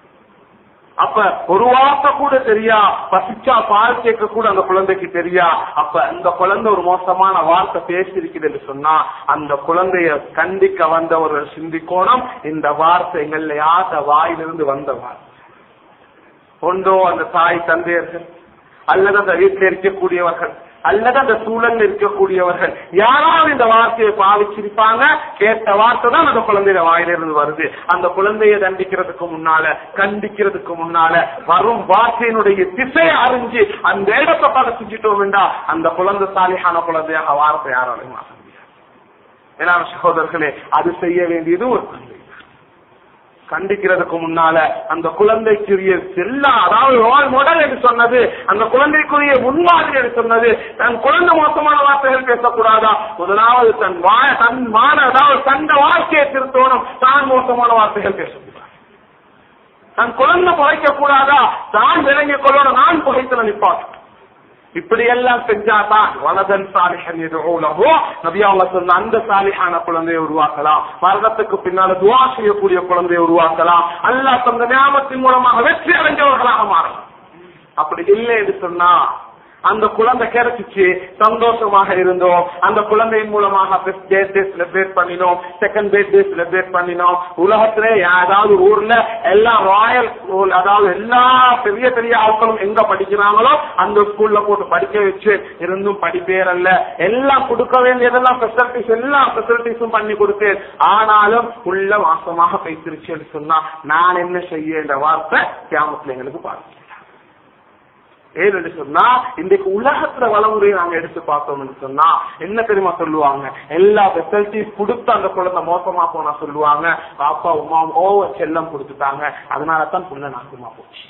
அப்ப ஒரு வார்த்தை கூட தெரியா பசிச்சா பால் கேட்க கூட அந்த குழந்தைக்கு தெரியா அப்ப அந்த குழந்தை ஒரு மோசமான வார்த்தை பேசியிருக்குது என்று சொன்னா அந்த குழந்தைய கண்டிக்க வந்தவர்கள் சிந்திக்கோணும் இந்த வார்த்தை எங்கள்ல யார்த்த வாயிலிருந்து வந்த வார்த்தை ஒன்றோ அந்த தாய் தந்தையர்கள் அல்லது அந்த வீட்டில் இருக்கக்கூடியவர்கள் அல்லது அந்த சூழல்ல இருக்கக்கூடியவர்கள் யாராவது இந்த வார்த்தையை பாவிச்சிருப்பாங்க கேட்ட வார்த்தை தான் அந்த குழந்தைய வாயிலிருந்து வருது அந்த குழந்தைய தண்டிக்கிறதுக்கு முன்னால கண்டிக்கிறதுக்கு முன்னால வரும் வார்த்தையினுடைய திசையை அறிஞ்சு அந்த இடத்தை பார்த்து செஞ்சுட்டோம் வேண்டா அந்த குழந்தை சாலியான குழந்தையாக வார்த்தை யாராலையும் மாற்ற முடியாது ஏன்னா சகோதரர்களே அது செய்ய வேண்டியது ஒரு தந்தை கண்டிக்கிறதுக்கு முன்னால அந்த குழந்தைக்குரிய எல்லா அதாவது ரோல் மாடல் என்று சொன்னது அந்த குழந்தைக்குரிய முன்மாதிரி என்று சொன்னது தன் குழந்தை மோசமான வார்த்தைகள் பேசக்கூடாதா முதலாவது தன் வாய தன் மான அதாவது தந்த வாழ்க்கையை திருத்தோணும் தான் மோசமான வார்த்தைகள் பேசக்கூடாது தன் குழந்தை புகைக்க கூடாதா தான் விளங்கிக் கொள்ளணும் நான் புகைத்துல நிப்பாட்டு இப்படி எல்லாம் செஞ்சாதான் வலதன் சாலிஹன் எதுவோ நபி அவங்க சொன்ன அந்த சாலிஹான குழந்தையை உருவாக்கலாம் மரணத்துக்கு பின்னால துவா செய்யக்கூடிய குழந்தையை உருவாக்கலாம் அல்லாஹ் தந்த ஞாபகத்தின் மூலமாக வெற்றி அடைஞ்சவர்களாக மாறலாம் அப்படி இல்லை என்று சொன்னா அந்த குழந்தை கிடைச்சிச்சு சந்தோஷமாக இருந்தோம் அந்த குழந்தையின் மூலமாக ஃபர்ஸ்ட் பர்த்டே செலிப்ரேட் பண்ணினோம் செகண்ட் பர்த்டே செலிப்ரேட் பண்ணினோம் உலகத்திலே ஏதாவது ஊர்ல எல்லா ராயல் ஸ்கூல் அதாவது எல்லா பெரிய பெரிய ஆட்களும் எங்க படிக்கிறாங்களோ அந்த ஸ்கூல்ல போட்டு படிக்க வச்சு இருந்தும் படிப்பேரல்ல எல்லாம் கொடுக்க வேண்டியதெல்லாம் ஃபெசிலிட்டிஸ் எல்லா ஃபெசிலிட்டிஸும் பண்ணி கொடுத்தேன் ஆனாலும் உள்ள வாசமாக பேசிருச்சுன்னு சொன்னா நான் என்ன செய்ய என்ற வார்த்தை கிராமத்துல எங்களுக்கு பாருங்க ஏன்னு சொன்னா இன்றைக்கு உலகத்துல வளமுறையை நாங்க எடுத்து பார்த்தோம்னு சொன்னா என்ன தெரியுமா சொல்லுவாங்க எல்லா ஃபெசிலிட்டிஸ் கொடுத்து அந்த குழந்தை மோசமா போனா சொல்லுவாங்க அப்பா உமா ஓவர் செல்லம் கொடுத்துட்டாங்க அதனால தான் புள்ள நாசமா போச்சு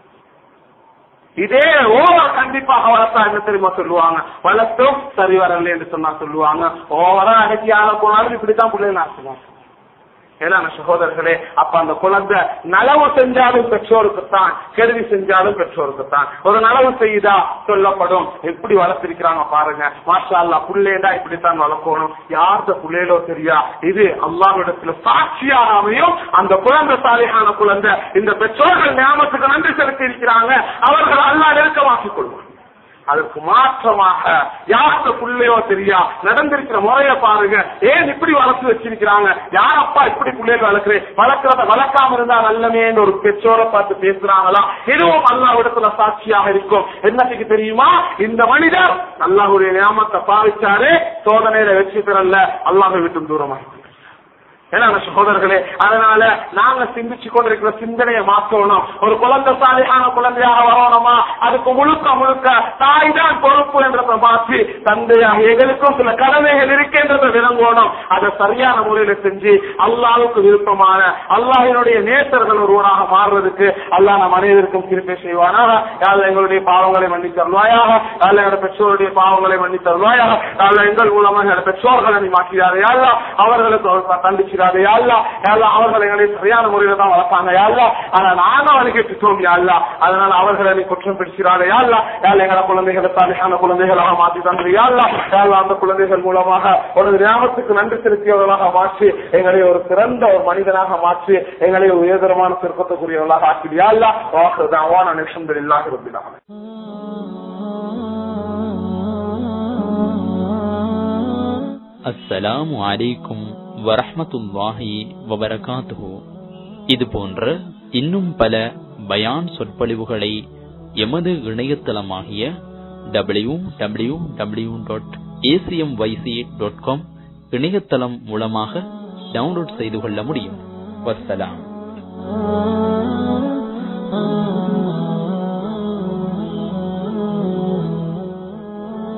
இதே ஓவர் கண்டிப்பாக வளர்த்தா என்ன தெரியுமா சொல்லுவாங்க வளர்த்தும் சரி வரல என்று சொன்னா சொல்லுவாங்க ஓவரா அடக்கி ஆள போனாலும் இப்படித்தான் பிள்ளைங்க நாசமா ஏன்னா சகோதரர்களே அப்ப அந்த குழந்தை நலவு செஞ்சாலும் பெற்றோருக்குத்தான் கெடுதி செஞ்சாலும் பெற்றோருக்குத்தான் ஒரு நலவு செய்தா சொல்லப்படும் எப்படி வளர்த்திருக்கிறாங்க பாருங்க மாஷா அல்லா புள்ளேடா இப்படித்தான் வளர்க்கணும் யார்த புள்ளேடோ தெரியா இது அல்லாஹ்விடத்துல சாட்சியாக அமையும் அந்த குழந்தை சாலிகான குழந்தை இந்த பெற்றோர்கள் ஞாபகத்துக்கு நன்றி செலுத்தி இருக்கிறாங்க அவர்கள் அல்லா நெருக்கமாக்கிக் கொள்வார் அதற்கு மாற்றமாக யாருக்கு புள்ளையோ தெரியா நடந்திருக்கிற முறைய பாருங்க ஏன் இப்படி வளர்த்து வச்சிருக்கிறாங்க யார் அப்பா இப்படி பிள்ளைகள் வளர்க்கிறேன் வளர்க்கிறத வளர்க்காம இருந்தா நல்லமேன்னு ஒரு பெற்றோரை பார்த்து பேசுறாங்களா இதுவும் அல்லாவிடத்துல சாட்சியாக இருக்கும் என்னத்துக்கு தெரியுமா இந்த மனிதர் அல்லாஹுடைய நியமத்தை பாவிச்சாரு சோதனையில வெற்றி பெறல அல்லாஹை விட்டு தூரமாக ஏன்னா சகோதரர்களே அதனால நாங்க சிந்திச்சு கொண்டிருக்கிற சிந்தனையை மாற்றணும் ஒரு குழந்தை சாலையான குழந்தையாக வரணுமா அதுக்கு முழுக்க முழுக்க தாய் தான் பொறுப்பு என்றதை மாற்றி தந்தையாக எங்களுக்கும் சில கடமைகள் இருக்கின்றதை விளங்கணும் அதை சரியான முறையில செஞ்சு அல்லாவுக்கு விருப்பமான அல்லாஹினுடைய நேசர்கள் ஒருவனாக மாறுறதுக்கு அல்லாஹ் நம் அனைவருக்கும் திருப்பி செய்வானாக யாழ் எங்களுடைய பாவங்களை மன்னி தருவாயாக யாழ் எங்களுடைய பெற்றோருடைய பாவங்களை மன்னி தருவாயாக யாழ் எங்கள் மூலமாக எங்களுடைய பெற்றோர்களை நீ மாற்றியாரு யாழ்லா அவர்களுக்கு அவர் கண்டிச்சு வச்சிடாதே யாழ்லா யாழ்லா அவர்கள் எங்களை சரியான முறையில தான் வளர்ப்பாங்க யாழ்லா ஆனா நாங்க அவனுக்கு கேட்டுட்டோம் யாழ்லா அதனால அவர்களை நீ குற்றம் பிடிச்சிடாதே யாழ்லா யாழ் எங்கள குழந்தைகளை சாலையான குழந்தைகளாக மாற்றி தந்து யாழ்லா யாழ்லா அந்த குழந்தைகள் மூலமாக ஒரு ஞாபகத்துக்கு நன்றி செலுத்தியவர்களாக மாற்றி எங்களை ஒரு சிறந்த ஒரு மனிதனாக மாற்றி எங்களை ஒரு உயர்தரமான சிற்பத்துக்குரியவர்களாக ஆக்கிடு யாழ்லா வாக்குறது அவான நிமிஷம் இல்லாக இருந்தினாங்க அஸ்ஸலாமு அலைக்கும் வரஹ்மத்துல்லாஹி வபரகாத்துஹு இது போன்ற இன்னும் பல பயான் சொற்பொழிவுகளை எமது இணையதளமாகிய W W W dot ACM YC dot com இணையதளம் மூலமாக டவுன்லோட் செய்து கொள்ள முடியும் வஸ்ஸலாம்